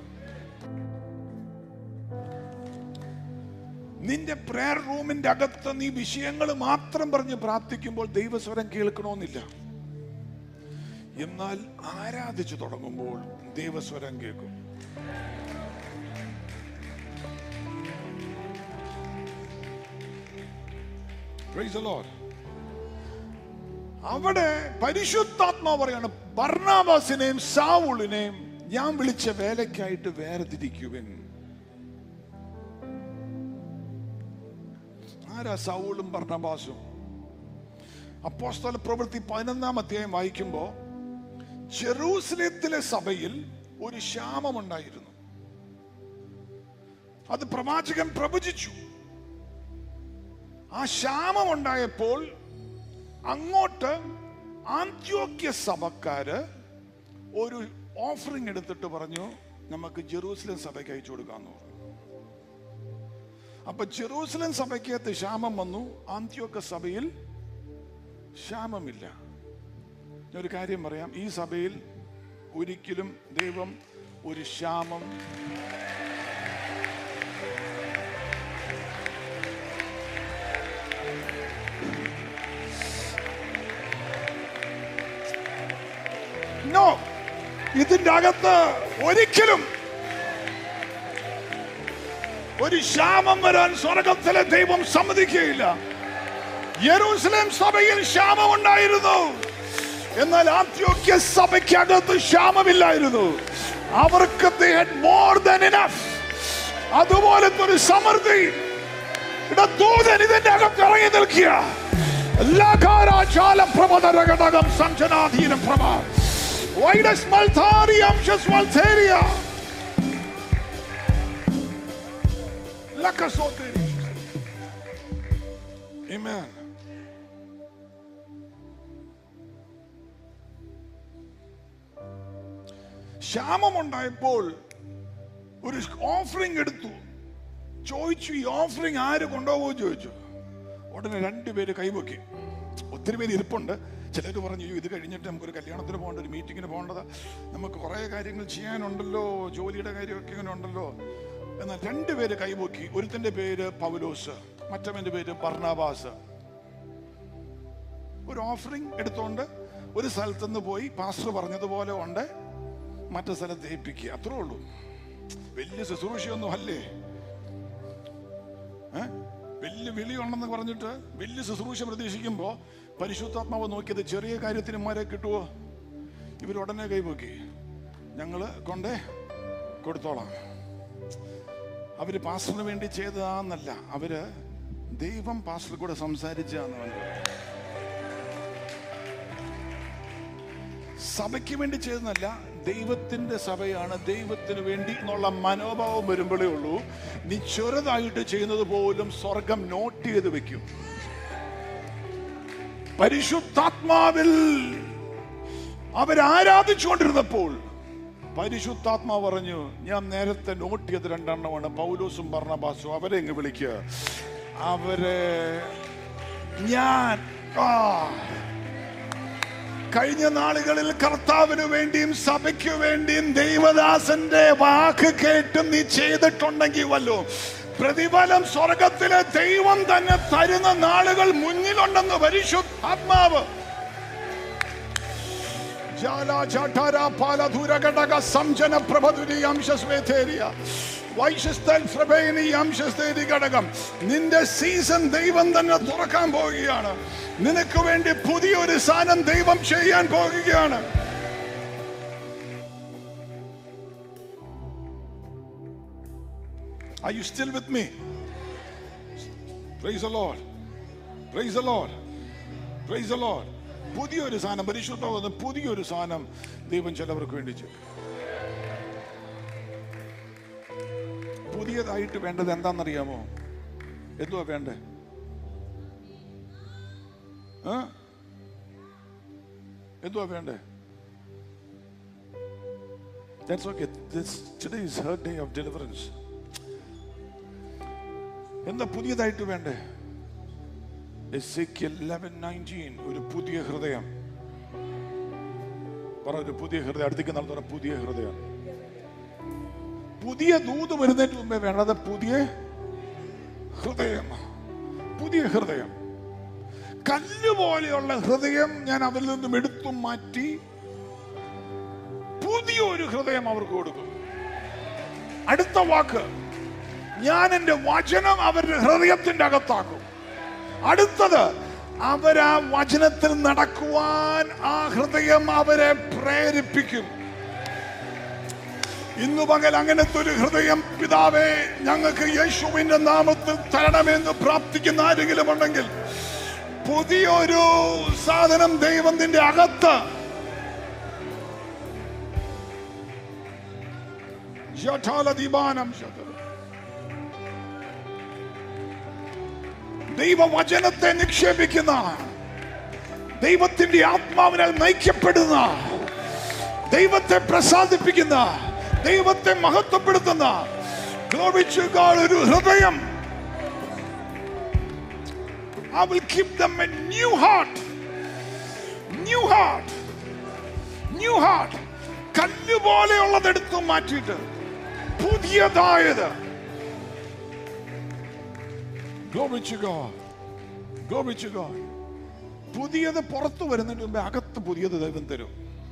നിന്റെ പ്രേയർ റൂമിന്റെ അകത്ത് നീ വിഷയങ്ങൾ മാത്രം പറഞ്ഞ് പ്രാർത്ഥിക്കുമ്പോൾ ദൈവസ്വരം കേൾക്കണമെന്നില്ല എന്നാൽ ആരാധിച്ചു തുടങ്ങുമ്പോൾ ദൈവസ്വരം കേൾക്കും Praise the Lord. അവിടെ പരിശുദ്ധാത്മാവ് പറയാണ് ബർണാബാസിനെയും സാവുളിനെയും ഞാൻ വിളിച്ച വേലയ്ക്കായിട്ട് വേർതിരിക്കുവിൻ ആരാ സൗളും ബർണബാസും അപ്പോസ്തല പ്രവൃത്തി പതിനൊന്നാം അധ്യായം വായിക്കുമ്പോ ജെറൂസലേത്തിലെ സഭയിൽ ഒരു ക്ഷാമമുണ്ടായിരുന്നു അത് പ്രവാചകൻ പ്രവചിച്ചു ആ ക്ഷാമം ഉണ്ടായപ്പോൾ അങ്ങോട്ട് ആന്ത്യോക്യ സഭക്കാര് ഒരു ഓഫറിംഗ് എടുത്തിട്ട് പറഞ്ഞു നമുക്ക് ജെറൂസലേം സഭയ്ക്ക് അയച്ചു കൊടുക്കാന്ന് പറഞ്ഞു അപ്പൊ ജെറൂസലേം സഭയ്ക്കകത്ത് ക്ഷാമം വന്നു ആന്ത്യോക്ക സഭയിൽ ക്ഷാമമില്ല ഞാൻ ഒരു കാര്യം പറയാം ഈ സഭയിൽ ഒരിക്കലും ദൈവം ഒരു ക്ഷാമം നോ ഇതിന്റെ അകത്ത് ഒരിക്കലും ഒരു ക്ഷാമം വരാൻ സ്വർഗത്തിലെ ദൈവം സമ്മതിക്കുകയില്ല യെരൂസലേം സഭയിൽ ക്ഷാമം ഉണ്ടായിരുന്നു എന്നാൽ ആത്യോക്യ സഭയ്ക്കകത്ത് ക്ഷാമമില്ലായിരുന്നു അവർക്ക് they had more than enough അതുപോലത്തെ ഒരു സമൃദ്ധി ഇവിടെ ദൂതൻ ഇതിന്റെ അകത്ത് ഇറങ്ങി നിൽക്കുക ലകാരാജാല പ്രമദരഘടകം സംജനാധീനം പ്രഭ വൈഡസ് മൽഥാരി അംശസ് മൽഥേരിയ ലക്കസോത്തേരി Amen. ക്ഷാമമുണ്ടായപ്പോൾ ഒരു ഓഫറിംഗ് എടുത്തു ചോദിച്ചു ഈ ഓഫറിംഗ് ആര് കൊണ്ടുപോകുമോ ചോദിച്ചു ഉടനെ രണ്ടുപേര് കൈവക്കി ഒത്തിരി പേര് ഇരിപ്പുണ്ട് ചിലർ പറഞ്ഞു "അയ്യോ, ഇത് കഴിഞ്ഞിട്ട് നമുക്കൊരു കല്യാണത്തിന് പോകേണ്ട ഒരു മീറ്റിങ്ങിന് പോകേണ്ടത് നമുക്ക് കുറേ കാര്യങ്ങൾ ചെയ്യാനുണ്ടല്ലോ ജോലിയുടെ കാര്യമൊക്കെ ഇങ്ങനെ ഉണ്ടല്ലോ എന്നാൽ രണ്ടുപേര് കൈവക്കി ഒരുത്തന്റെ പേര് പൗലോസ് മറ്റവന്റെ പേര് ബർണാബാസ് ഒരു ഓഫറിംഗ് എടുത്തോണ്ട് ഒരു സ്ഥലത്തുനിന്ന് പോയി പാസ്റ്റർ പറഞ്ഞതുപോലെ ഉണ്ട് മറ്റു സ്ഥലത്ത് ഏൽപ്പിക്കുക അത്രേ ഉള്ളൂ വലിയ ശുശ്രൂഷയൊന്നും അല്ലേ ഏ? വലിയ വിളിയുണ്ടെന്ന് പറഞ്ഞിട്ട് വലിയ ശുശ്രൂഷ പ്രതീക്ഷിക്കുമ്പോ പരിശുദ്ധാത്മാവ് നോക്കിയത് ചെറിയ കാര്യത്തിന് മാരെ കിട്ടുവോ ഇവരുടനെ കൈപോക്കി ഞങ്ങള് കൊണ്ടേ കൊടുത്തോളാം അവര് പാസ്റ്ററിന് വേണ്ടി ചെയ്തതാന്നല്ല അവര് ദൈവം പാസ്റ്റർ കൂടെ സംസാരിച്ചാന്ന് പറഞ്ഞത് സഭയ്ക്ക് വേണ്ടി ചെയ്തെന്നല്ല ദൈവത്തിന്റെ സഭയാണ് ദൈവത്തിന് വേണ്ടി എന്നുള്ള മനോഭാവം വരുമ്പോഴേ ഉള്ളൂ നീ ചെറുതായിട്ട് ചെയ്യുന്നത് പോലും സ്വർഗം നോട്ട് ചെയ്ത് വെക്കും പരിശുദ്ധാത്മാവിൽ അവരാരാധിച്ചുകൊണ്ടിരുന്നപ്പോൾ പരിശുദ്ധാത്മാവ് പറഞ്ഞു ഞാൻ നേരത്തെ നോട്ട് ചെയ്ത് രണ്ടെണ്ണമാണ് പൗലോസും ഭരണബാസും അവരെ ഇങ്ങ് വിളിക്കുക അവരെ ഞാൻ ആ കഴിഞ്ഞ നാളുകളിൽ കർത്താവിന് വേണ്ടിയും സഭയ്ക്ക് വേണ്ടിയും ദൈവദാസന്റെ വാക്ക് കേട്ടും നീ ചെയ്തിട്ടുണ്ടെങ്കിൽ വല്ലോ പ്രതിഫലം സ്വർഗത്തിലെ ദൈവം തന്നെ തരുന്ന നാളുകൾ മുന്നിലുണ്ടെന്ന് പരിശുദ്ധാത്മാവ് ജാലാചാഠാര പാലധുരഘടക സംജന പ്രഭതുരി അംശസ്വേതേരിയ വൈശിസ്തൽ പ്രഭേനി അംശസ്തേരി ഘടകം നിന്റെ സീസൺ ദൈവം തന്നെ തുറക്കാൻ പോവുകയാണ് നിനക്ക് വേണ്ടി പുതിയൊരു സാധനം ദൈവം ചെയ്യാൻ പോകുകയാണ് Are you still with me? Praise the Lord. Praise the Lord. Praise the Lord. പുതിയൊരു സാധനം പരിശുദ്ധമാകുന്ന പുതിയൊരു സാധനം ദൈവം ചിലവർക്ക് വേണ്ടി ചെയ്യും പുതിയതായിട്ട് വേണ്ടത് എന്താണെന്നറിയാമോ എന്തുവാ വേണ്ടേ ആ? എന്തുവാ വേണ്ടേ That's okay. This, today is her day of deliverance. എന്താ പുതിയതായിട്ട് വേണ്ടേ എസേക്കിയൽ 11:19 ഒരു പുതിയ ഹൃദയം പറ ഒരു പുതിയ ഹൃദയം അടുത്തേക്ക് നടത്തുന്ന പുതിയ ഹൃദയം പുതിയ ദൂത് വരുന്നതിന് മുമ്പേ വേണ്ടത് പുതിയ ഹൃദയം പുതിയ ഹൃദയം കല്ല് പോലെയുള്ള ഹൃദയം ഞാൻ അവരിൽ നിന്നും എടുത്തു മാറ്റി പുതിയ ഒരു ഹൃദയം അവർക്ക് കൊടുക്കും അടുത്ത വാക്ക് ഞാൻ എന്റെ വചനം അവരുടെ ഹൃദയത്തിന്റെ അകത്താക്കും അടുത്തത് അവരാ വചനത്തിൽ നടക്കുവാൻ ആ ഹൃദയം അവരെ പ്രേരിപ്പിക്കും ഇന്നു പകൽ അങ്ങനത്തെ ഒരു ഹൃദയം പിതാവേ ഞങ്ങൾക്ക് യേശുവിന്റെ നാമത്തിൽ തരണമെന്ന് പ്രാർത്ഥിക്കുന്ന ആരെങ്കിലും ഉണ്ടെങ്കിൽ പുതിയൊരു സാധനം ദൈവത്തിന്റെ അകത്ത് ജഠാലദീപാനം ശതം ദൈവവചനത്തെ നിക്ഷേപിക്കുന്ന ദൈവത്തിന്റെ ആത്മാവിനാൽ നയിക്കപ്പെടുന്ന ദൈവത്തെ പ്രസാദിപ്പിക്കുന്ന ദൈവത്തെ മഹത്വപ്പെടുത്തുന്ന Glory to God, ഒരു ഹൃദയം I will give them a new heart. New heart. New heart. കല്ല് പോലെയുള്ളത് എടുത്തു മാറ്റിയിട്ട് പുതിയതായത് Glory to God. Glory to God. പുതിയത് പുറത്തു വരുന്നതിന് മുമ്പേ അകത്ത് പുതിയത് ദൈവം തരും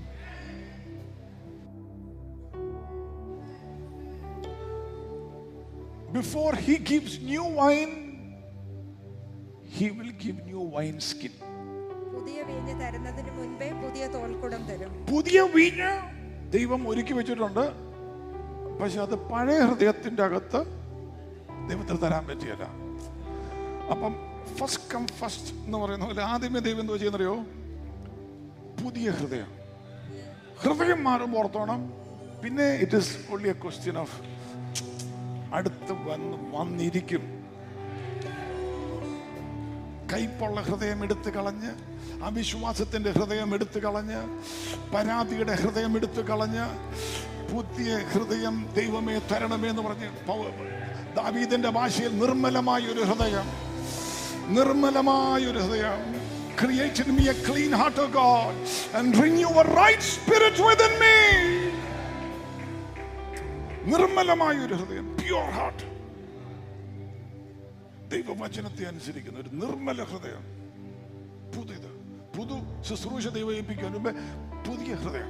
Before he gives new wine, he will give new wine skin. പുതിയ വീഞ്ഞ് തരുന്നതിന് മുൻപേ പുതിയ തോൽക്കുടം തരും പുതിയ വീഞ്ഞ് ദൈവം ഒരുക്കി വെച്ചിട്ടുണ്ട് പക്ഷെ അത് പഴയ ഹൃദയത്തിന്റെ അകത്ത് ദൈവത്തിന് തരാൻ പറ്റിയല്ല അപ്പം ഫസ്റ്റ് കം ഫസ്റ്റ് എന്ന് പറയുന്ന പോലെ ആദ്യമേ ദൈവം എന്തോ ചെയ്യുന്നറിയോ പുതിയ ഹൃദയം ഹൃദയം മാറുമ്പോൾ ഓർത്തോണം പിന്നെ it is only a question of അടുത്ത് വന്ന് വന്നിരിക്കും കൈപ്പുള്ള ഹൃദയം എടുത്തു കളഞ്ഞ് അവിശ്വാസത്തിന്റെ ഹൃദയം എടുത്തു കളഞ്ഞ് പരാതിയുടെ ഹൃദയം എടുത്തു കളഞ്ഞ് പുതിയ ഹൃദയം ദൈവമേ തരണമേ എന്ന് പറഞ്ഞ് പൗ- ദാവീദിന്റെ ഭാഷയിൽ നിർമ്മലമായ ഒരു ഹൃദയം നിർമ്മലമായ ഒരു ഹൃദയം Create in me a clean heart, O God, and renew a right spirit within me. നിർമ്മലമായ ഒരു ഹൃദയം പ്യുവർ ഹാർട്ട് ദൈവവചനത്തെ അനുസരിക്കുന്ന ഒരു നിർമ്മല ഹൃദയം പുതിയത് പുതു ശുശ്രൂഷ ദൈവം ഏൽപ്പിക്കാൻ മുമ്പേ പുതിയ ഹൃദയം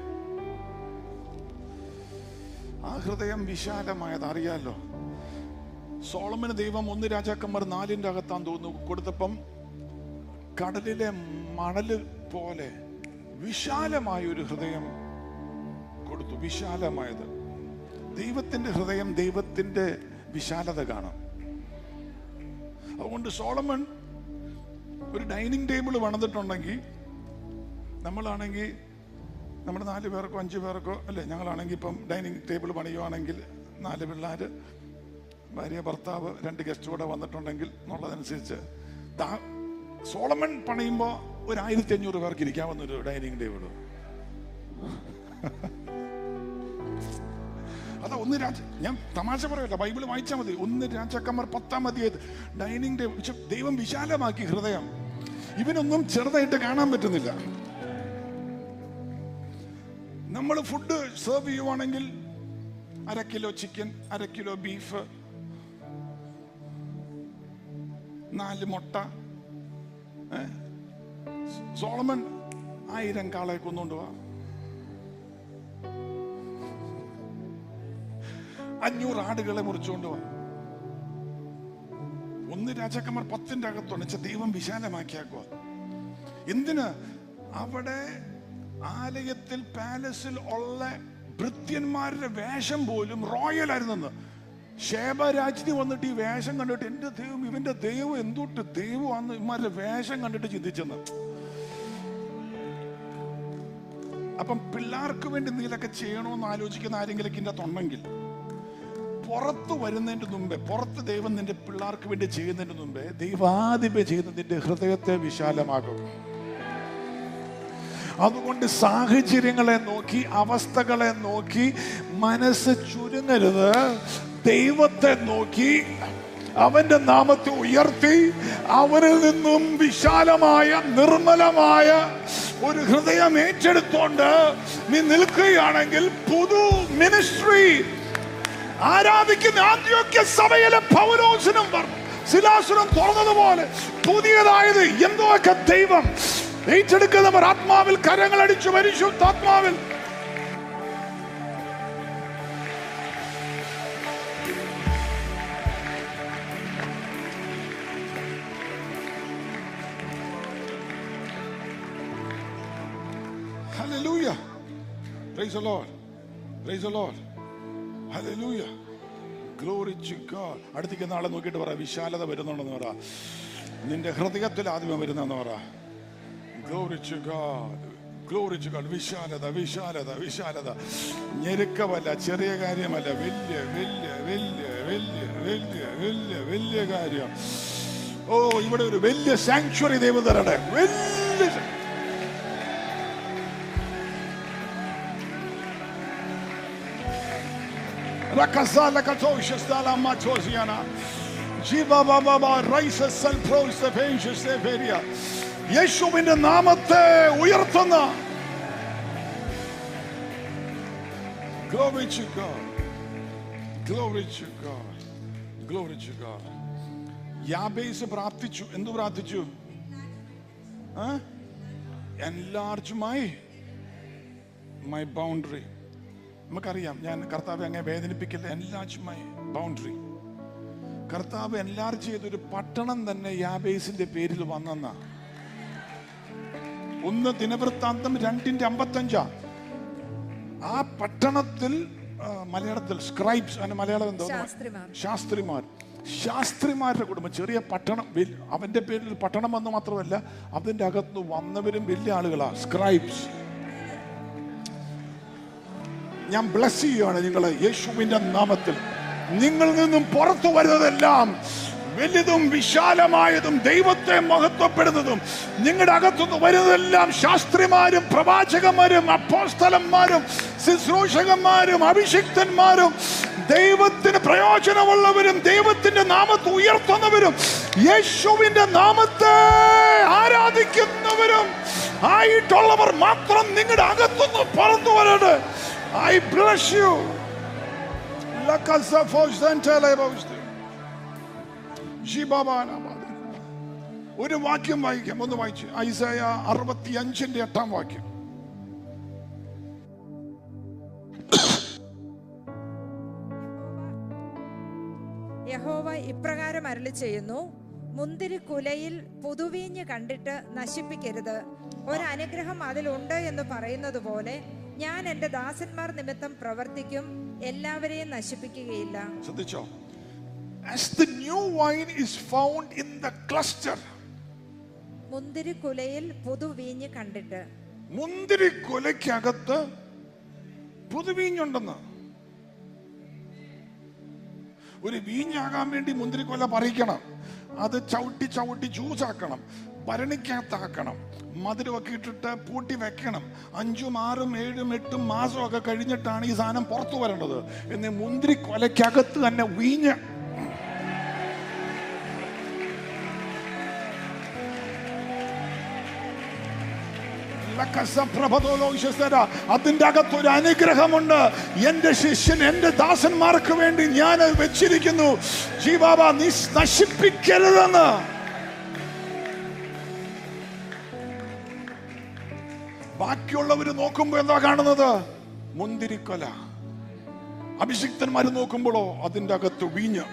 ആ ഹൃദയം വിശാലമായത് അറിയാലോ സോളമന് ദൈവം ഒന്ന് രാജാക്കന്മാർ നാലിന്റെ അകത്താൻ തോന്നുന്നു കൊടുത്തപ്പം കടലിലെ മണല് പോലെ വിശാലമായ ഒരു ഹൃദയം കൊടുത്തു വിശാലമായത് ദൈവത്തിന്റെ ഹൃദയം ദൈവത്തിന്റെ വിശാലത കാണാം അതുകൊണ്ട് സോളമൺ ഒരു ഡൈനിങ് ടേബിൾ പണിതിട്ടുണ്ടെങ്കിൽ നമ്മളാണെങ്കിൽ നമ്മുടെ നാല് പേർക്കോ അഞ്ച് പേർക്കോ അല്ലേ ഞങ്ങളാണെങ്കിൽ ഇപ്പം ഡൈനിങ് ടേബിൾ പണിയുവാണെങ്കിൽ നാല് പിള്ളേർ ഭാര്യ ഭർത്താവ് രണ്ട് ഗസ്റ്റ് കൂടെ വന്നിട്ടുണ്ടെങ്കിൽ എന്നുള്ളതനുസരിച്ച് ദാ- സോളമൺ പണിയുമ്പോൾ ഒരു ആയിരത്തി അഞ്ഞൂറ് പേർക്ക് ഇരിക്കാവുന്ന ഒരു ഡൈനിങ് ടേബിൾ അതാ ഒന്ന് രാജ ഞാൻ തമാശ പറയല്ല ബൈബിൾ വായിച്ചാൽ മതി ഒന്ന് രാജാക്കന്മാർ പത്താം അധ്യായത് ഡൈനിങ് ടേബിൾ പക്ഷെ ദൈവം വിശാലമാക്കി ഹൃദയം ഇവനൊന്നും ചെറുതായിട്ട് കാണാൻ പറ്റുന്നില്ല നമ്മൾ ഫുഡ് സെർവ് ചെയ്യുവാണെങ്കിൽ അര കിലോ ചിക്കൻ അര കിലോ ബീഫ് നാല് മുട്ട ഏ? സോളമൻ ആയിരം കാളെ കൊന്നുകൊണ്ട് വാ അഞ്ഞൂറ് ആടുകളെ മുറിച്ചുകൊണ്ട് വാ ഒന്ന് രാജാക്കന്മാർ പത്തിന്റെ അകത്തുണ്ട് വെച്ചാൽ ദൈവം വിശാലമാക്കിയാക്കുക എന്തിന് അവിടെ ആലയത്തിൽ പാലസിൽ ഉള്ള ഭൃത്യന്മാരുടെ വേഷം പോലും റോയൽ ആയിരുന്നെന്ന് ശേബരാജ്ഞി വന്നിട്ട് ഈ വേഷം കണ്ടിട്ട് എന്റെ ദൈവം ഇവന്റെ ദൈവം എന്തൊട്ട് ദൈവമാന്ന് ഇമാരുടെ വേഷം കണ്ടിട്ട് ചിന്തിച്ചെന്ന് അപ്പം പിള്ളേർക്ക് വേണ്ടി എന്തെങ്കിലുമൊക്കെ ചെയ്യണമെന്ന് ആലോചിക്കുന്ന ആരെങ്കിലും ഇതിൻ്റെ തൊണ്ടെങ്കിൽ പുറത്ത് വരുന്നതിന്റെ മുമ്പേ പുറത്ത് ദൈവം നിന്റെ പിള്ളേർക്ക് വേണ്ടി ചെയ്യുന്നതിന് മുമ്പേ ദൈവാദിപ ചെയ്യുന്ന നിന്റെ ഹൃദയത്തെ വിശാലമാകും അതുകൊണ്ട് സാഹചര്യങ്ങളെ നോക്കി അവസ്ഥകളെ നോക്കി മനസ്സ് ചുരുങ്ങരുത് ദൈവത്തെ നോക്കി അവന്റെ നാമത്തെ ഉയർത്തി അവരിൽ നിന്നും വിശാലമായ നിർമ്മലമായ ഒരു ഹൃദയം ഏറ്റെടുത്തോണ്ട് നീ നിൽക്കുകയാണെങ്കിൽ പുതു മിനിസ്ട്രി ആരാധിക്കുന്ന ആദ്യമൊക്കെ സഭയിലെ പൗലോസിനും പറഞ്ഞു ശിലാസുരം തുറന്നതുപോലെ പുതിയതായത് എന്തൊക്കെ ദൈവം ഏറ്റെടുക്കുന്നവർ ആത്മാവിൽ കരങ്ങളടിച്ചു പരിശുദ്ധാത്മാവിൽ Hallelujah. Praise the Lord. Praise the Lord. Hallelujah. Glory to God. അടുത്തേക്ക് നാളെ നോക്കിയിട്ട് പറ വിശാലത വരുന്നുണ്ടെന്ന് പറ നിന്റെ ഹൃദയത്തിൽ ആദ്യമേ വരുന്നെന്ന് പറ Glory to God. Glory to God. വിശാലത വിശാലത വിശാലത ഞെരുക്കമല്ല ചെറിയ കാര്യമല്ല വലിയ വലിയ വലിയ വലിയ വലിയ വലിയ വലിയ കാര്യം ഓ ഇവിടെ ഒരു വലിയ സാങ്ച്വറി ദൈവം തരട്ടെ വലിയ Rakazala katosha stala matosiana. Jiva baba ba raisa sel pros the pages the peria. യേശുവിന്റെ നാമത്തെ ഉയർത്തുന്ന Glory to God. Glory to God. Glory to God. യാബേസ് പ്രാർത്ഥിച്ചു എന്തു പ്രാർത്ഥിച്ചു എൻലാർജ് മൈ മൈ ബൗണ്ടറി നമുക്കറിയാം ഞാൻ കർത്താവ് അങ്ങനെ വേദനിപ്പിക്കില്ല എൻലാർജ് മൈ ബൗണ്ടറി കർത്താവ് എൻലാർജ് ചെയ്തൊരു പട്ടണം തന്നെ യാബേസിന്റെ പേരിൽ വന്നെന്ന ഒന്ന് ദിനവൃത്താന്തം രണ്ടിന്റെ അമ്പത്തഞ്ചാ ആ പട്ടണത്തിൽ ആ, മലയാളത്തിൽ സ്ക്രൈബ്സ് അതിന് മലയാളം എന്തോ ശാസ്ത്രിമാർ. ശാസ്ത്രിമാർ ശാസ്ത്രിമാരുടെ കുടുംബം ചെറിയ പട്ടണം വൽ- അവന്റെ പേരിൽ ഒരു പട്ടണം വന്ന് മാത്രമല്ല അതിന്റെ അകത്ത് വന്നവരും വലിയ ആളുകളാ സ്ക്രൈബ്സ് ഞാൻ ബ്ലസ് ചെയ്യുകയാണ് നിങ്ങളെ യേശുവിന്റെ നാമത്തിൽ നിങ്ങളിൽ നിന്നും പുറത്തു വരുന്നതെല്ലാം വലുതും വിശാലമായതും ദൈവത്തെ മഹത്വപ്പെടുന്നതും നിങ്ങളുടെ അകത്തുനിന്ന് വരുന്നതെല്ലാം ശാസ്ത്രിമാരും പ്രവാചകന്മാരും അപ്പോസ്തലന്മാരും ശുശ്രൂഷകന്മാരും അഭിഷിക്തന്മാരും ദൈവത്തിന് പ്രയോജനമുള്ളവരും ദൈവത്തിന്റെ നാമത്തെ ഉയർത്തുന്നവരും യേശുവിന്റെ നാമത്തെ ആരാധിക്കുന്നവരും ആയിട്ടുള്ളവർ മാത്രം നിങ്ങളുടെ അകത്തുനിന്ന് പുറത്തു വരട്ടെ I bless you. La casa fosdentele bosti. ജിബാബാനാബാദ്. ഒരു വാക്യം വായിക്കാം ഒന്ന് വായിച്ചു ഐസയ അറുപത്തി അഞ്ചിന്റെ എട്ടാം വാക്യം യഹോവ ഇപ്രകാരം അരളി ചെയ്യുന്നു മുന്തിരി കുലയിൽ പുതുവീഞ്ഞ് കണ്ടിട്ട് നശിപ്പിക്കരുത് ഒരനുഗ്രഹം അതിലുണ്ട് എന്ന് പറയുന്നത് പോലെ ഞാൻ എൻ്റെ ദാസന്മാർ നിമിത്തം പ്രവർത്തിക്കും എല്ലാവരെയും നശിപ്പിക്കുകയില്ല ശ്രദ്ധിച്ചോ As the new wine is found in the cluster, മുന്തിരി കുലയിൽ പുതുവീഞ്ഞ് കണ്ടിട്ട് മുന്തിരി കൊലയ്ക്കകത്ത് പുതുവീഞ്ഞുണ്ടെന്ന് ഒരു വീഞ്ഞാകാൻ വേണ്ടി മുന്തിരിക്കൊല പറിക്കണം അത് ചവിട്ടി ചവിട്ടി ജ്യൂസാക്കണം ഭരണിക്കകത്താക്കണം മധുരമൊക്കെ ഇട്ടിട്ട് പൂട്ടി വെക്കണം അഞ്ചും ആറും ഏഴും എട്ടും മാസമൊക്കെ കഴിഞ്ഞിട്ടാണ് ഈ സാധനം പുറത്തു വരേണ്ടത് എന്ന് മുന്തിരി കൊലയ്ക്കകത്ത് തന്നെ വീഞ്ഞ് ലക്കസപ്രഭതോലോകിശസ്തര. അതിന്റെ അകത്ത് ഒരു അനുഗ്രഹമുണ്ട് എന്റെ ശിഷ്യൻ എന്റെ ദാസന്മാർക്ക് വേണ്ടി ഞാൻ അത് വെച്ചിരിക്കുന്നു ജീവാബ നീ നശിപ്പിക്കരുതെന്ന് ബാക്കിയുള്ളവര് നോക്കുമ്പോ എന്താ കാണുന്നത് മുന്തിരിക്കൊല അഭിഷിക്തന്മാര് നോക്കുമ്പോഴോ അതിന്റെ അകത്ത് വീഞ്ഞ്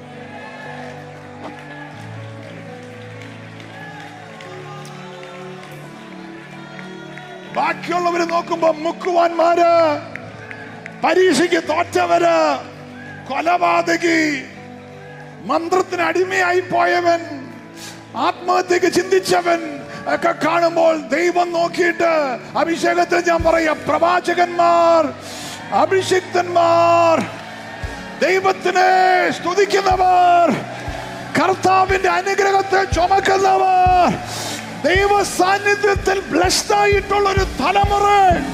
ബാക്കിയുള്ളവര് നോക്കുമ്പോ മുക്കുവാന്മാര് പരീക്ഷയ്ക്ക് തോറ്റവര് കൊലപാതകി മന്ത്രത്തിന് അടിമയായി പോയവൻ ആത്മഹത്യക്ക് ചിന്തിച്ചവൻ ഒക്കെ കാണുമ്പോൾ ദൈവം നോക്കിയിട്ട് അഭിഷേകത്തിൽ ഞാൻ പറയാം പ്രവാചകന്മാർ അഭിഷിക്തന്മാർ ദൈവത്തിനെ സ്തുതിക്കുന്നവർ കർത്താവിന്റെ അനുഗ്രഹത്തെ ചുമക്കുന്നവർ ദൈവ സാന്നിധ്യത്തിൽ ബ്ലസ്ഡ് ആയിട്ടുള്ള ഒരു തലമുറ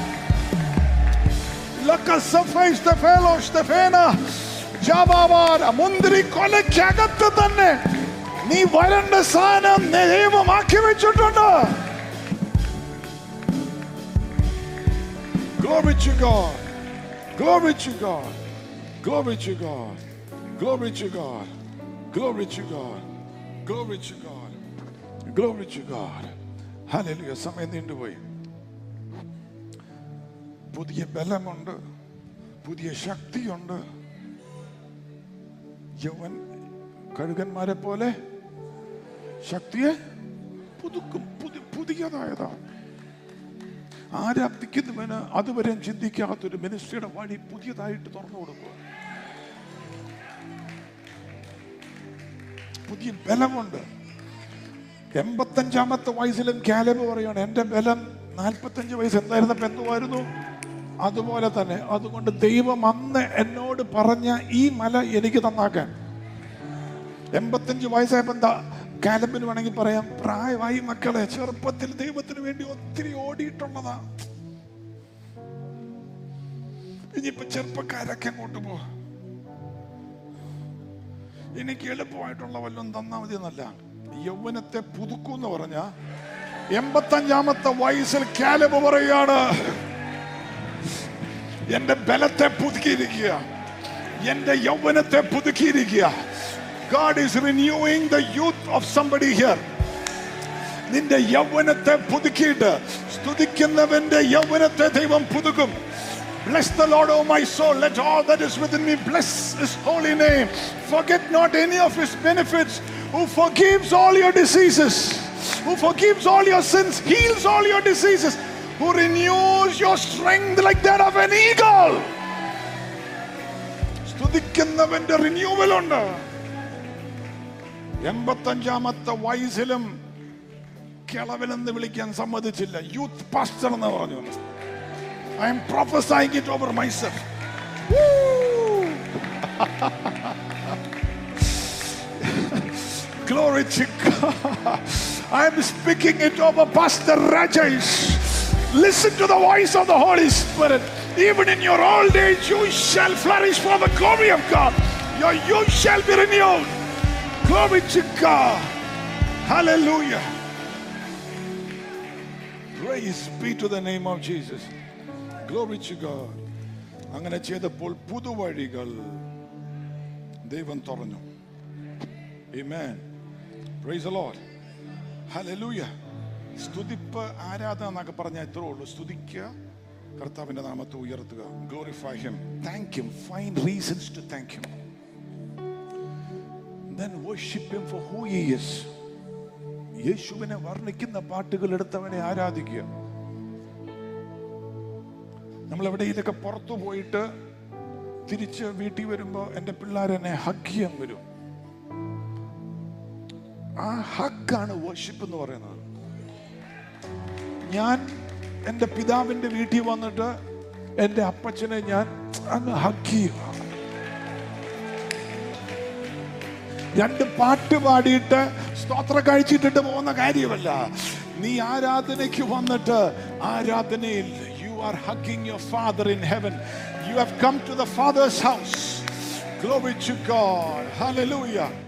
ലക്ക സഫൈസ് സ്റ്റെഫേലോ സ്റ്റെഫേന ജാബാവാർ മുന്തിരി കൊലയ്ക്കകത്ത് തന്നെ നീ വരേണ്ട സാധനം ദൈവമാക്കി വെച്ചിട്ടുണ്ട് Glory to God. Glory to God. Glory to God. Glory to God. Glory to God. Glory to God. Glory to God. Hallelujah. സമയം നീണ്ടുപോയി പുതിയ ബലമുണ്ട് പുതിയ ശക്തിയുണ്ട് യവൻ കഴുകന്മാരെ പോലെ ശക്തിയെ പുതുക്കും പുതി പുതിയതായതാണ് ആരാധിക്കുന്നവന് അതുവരെ ചിന്തിക്കാത്തൊരു മിനിസ്ട്രിയുടെ വഴി പുതിയതായിട്ട് തുറന്നു കൊടുക്കുക പുതിയ ബലമുണ്ട് എൺപത്തഞ്ചാമത്തെ വയസ്സിലും കാലബ് പറയാണ് എന്റെ ബലം നാൽപ്പത്തഞ്ച് വയസ്സ് എന്തായിരുന്നപ്പോ എന്തുമായിരുന്നു അതുപോലെ തന്നെ അതുകൊണ്ട് ദൈവം അന്ന് എന്നോട് പറഞ്ഞ ഈ മല എനിക്ക് തന്നാക്കാൻ എൺപത്തഞ്ച് വയസ്സായപ്പോ എന്താ കാലബിന് വേണമെങ്കിൽ പറയാം പ്രായമായി മക്കളെ ചെറുപ്പത്തിൽ ദൈവത്തിന് വേണ്ടി ഒത്തിരി ഓടിയിട്ടുള്ളതാ ഇനിയിപ്പോ ചെറുപ്പക്കാരൊക്കെ അങ്ങോട്ട് പോ എനിക്ക് എളുപ്പമായിട്ടുള്ള വല്ലതും തന്നാ മതി എന്നല്ല യൗവനത്തെ പുതുക്കും എന്ന് പറഞ്ഞ എൺപത്തഞ്ചാമത്തെ വയസ്സിൽ കാലബ് പറയാണ് എന്റെ ബലത്തെ പുതുക്കിയിരിക്കുക എന്റെ യൗവനത്തെ പുതുക്കിയിരിക്കുക God is renewing the youth of somebody here. നിന്റെ യൗവനത്തെ പുതുക്കിയിട്ട് സ്തുതിക്കുന്നവന്റെ യൗവനത്തെ ദൈവം പുതുക്കും Bless the Lord, O my soul. Let all that is within me bless his holy name. Forget not any of his benefits, who forgives all your diseases, who forgives all your sins, heals all your diseases, who renews your strength like that of an eagle. സ്തുതിക്കുന്നവന്റെ renewal ഉണ്ട് എൺപത്തഞ്ചാമത്തെ വയസ്സിലും കിളവനെന്ന് വിളിക്കാൻ സമ്മതിച്ചില്ല youth pastor എന്ന് പറഞ്ഞു I am professing it over myself Glory to God. I'm speaking it over Pastor Rajesh. Listen to the voice of the Holy Spirit. Even in your old age, you shall flourish for the glory of God. Your youth shall be renewed. Glory to God. Hallelujah. Praise be to the name of Jesus. Glory to God. അങ്ങനെ ചെയ്തപ്പോൾ പുതുവഴികൾ ദൈവം തുറന്നു Amen. Praise the Lord. Hallelujah. സ്തുതിപ്പ് ആരാധന എന്നൊക്കെ പറഞ്ഞാൽ ഇത്രേ ഉള്ളൂ സ്തുതിക്കുക കർത്താവിന്റെ നാമത്തെ ഉയർത്തുക glorify him thank him find reasons to thank him then worship him for who he is യേശുവിനെ വർണ്ണിക്കുന്ന പാട്ടുകൾ എടുത്തവനെ ആരാധിക്കുക നമ്മൾ എവിടെയെങ്കിലൊക്കെ പുറത്തു പോയിട്ട് തിരിച്ച് വീട്ടിൽ വരുമ്പോൾ എൻ്റെ പിള്ളേരെന്നെ ഹഗ് ചെയ്യാൻ വരും ആ ഹഗ്ഗാണ് വർഷിപ്പ് എന്ന് പറയുന്നത് ഞാൻ എൻ്റെ പിതാവിൻ്റെ വീട്ടിൽ വന്നിട്ട് എൻ്റെ അപ്പച്ചനെ ഞാൻ അങ്ങ് ഹഗ് ചെയ്യുക രണ്ട് പാട്ട് പാടിയിട്ട് സ്തോത്ര കഴിച്ചിട്ടിട്ട് പോകുന്ന കാര്യമല്ല നീ ആരാധനയ്ക്ക് വന്നിട്ട് ആരാധനയിൽ you are hugging your father in heaven you have come to the father's house Glory to God. Hallelujah.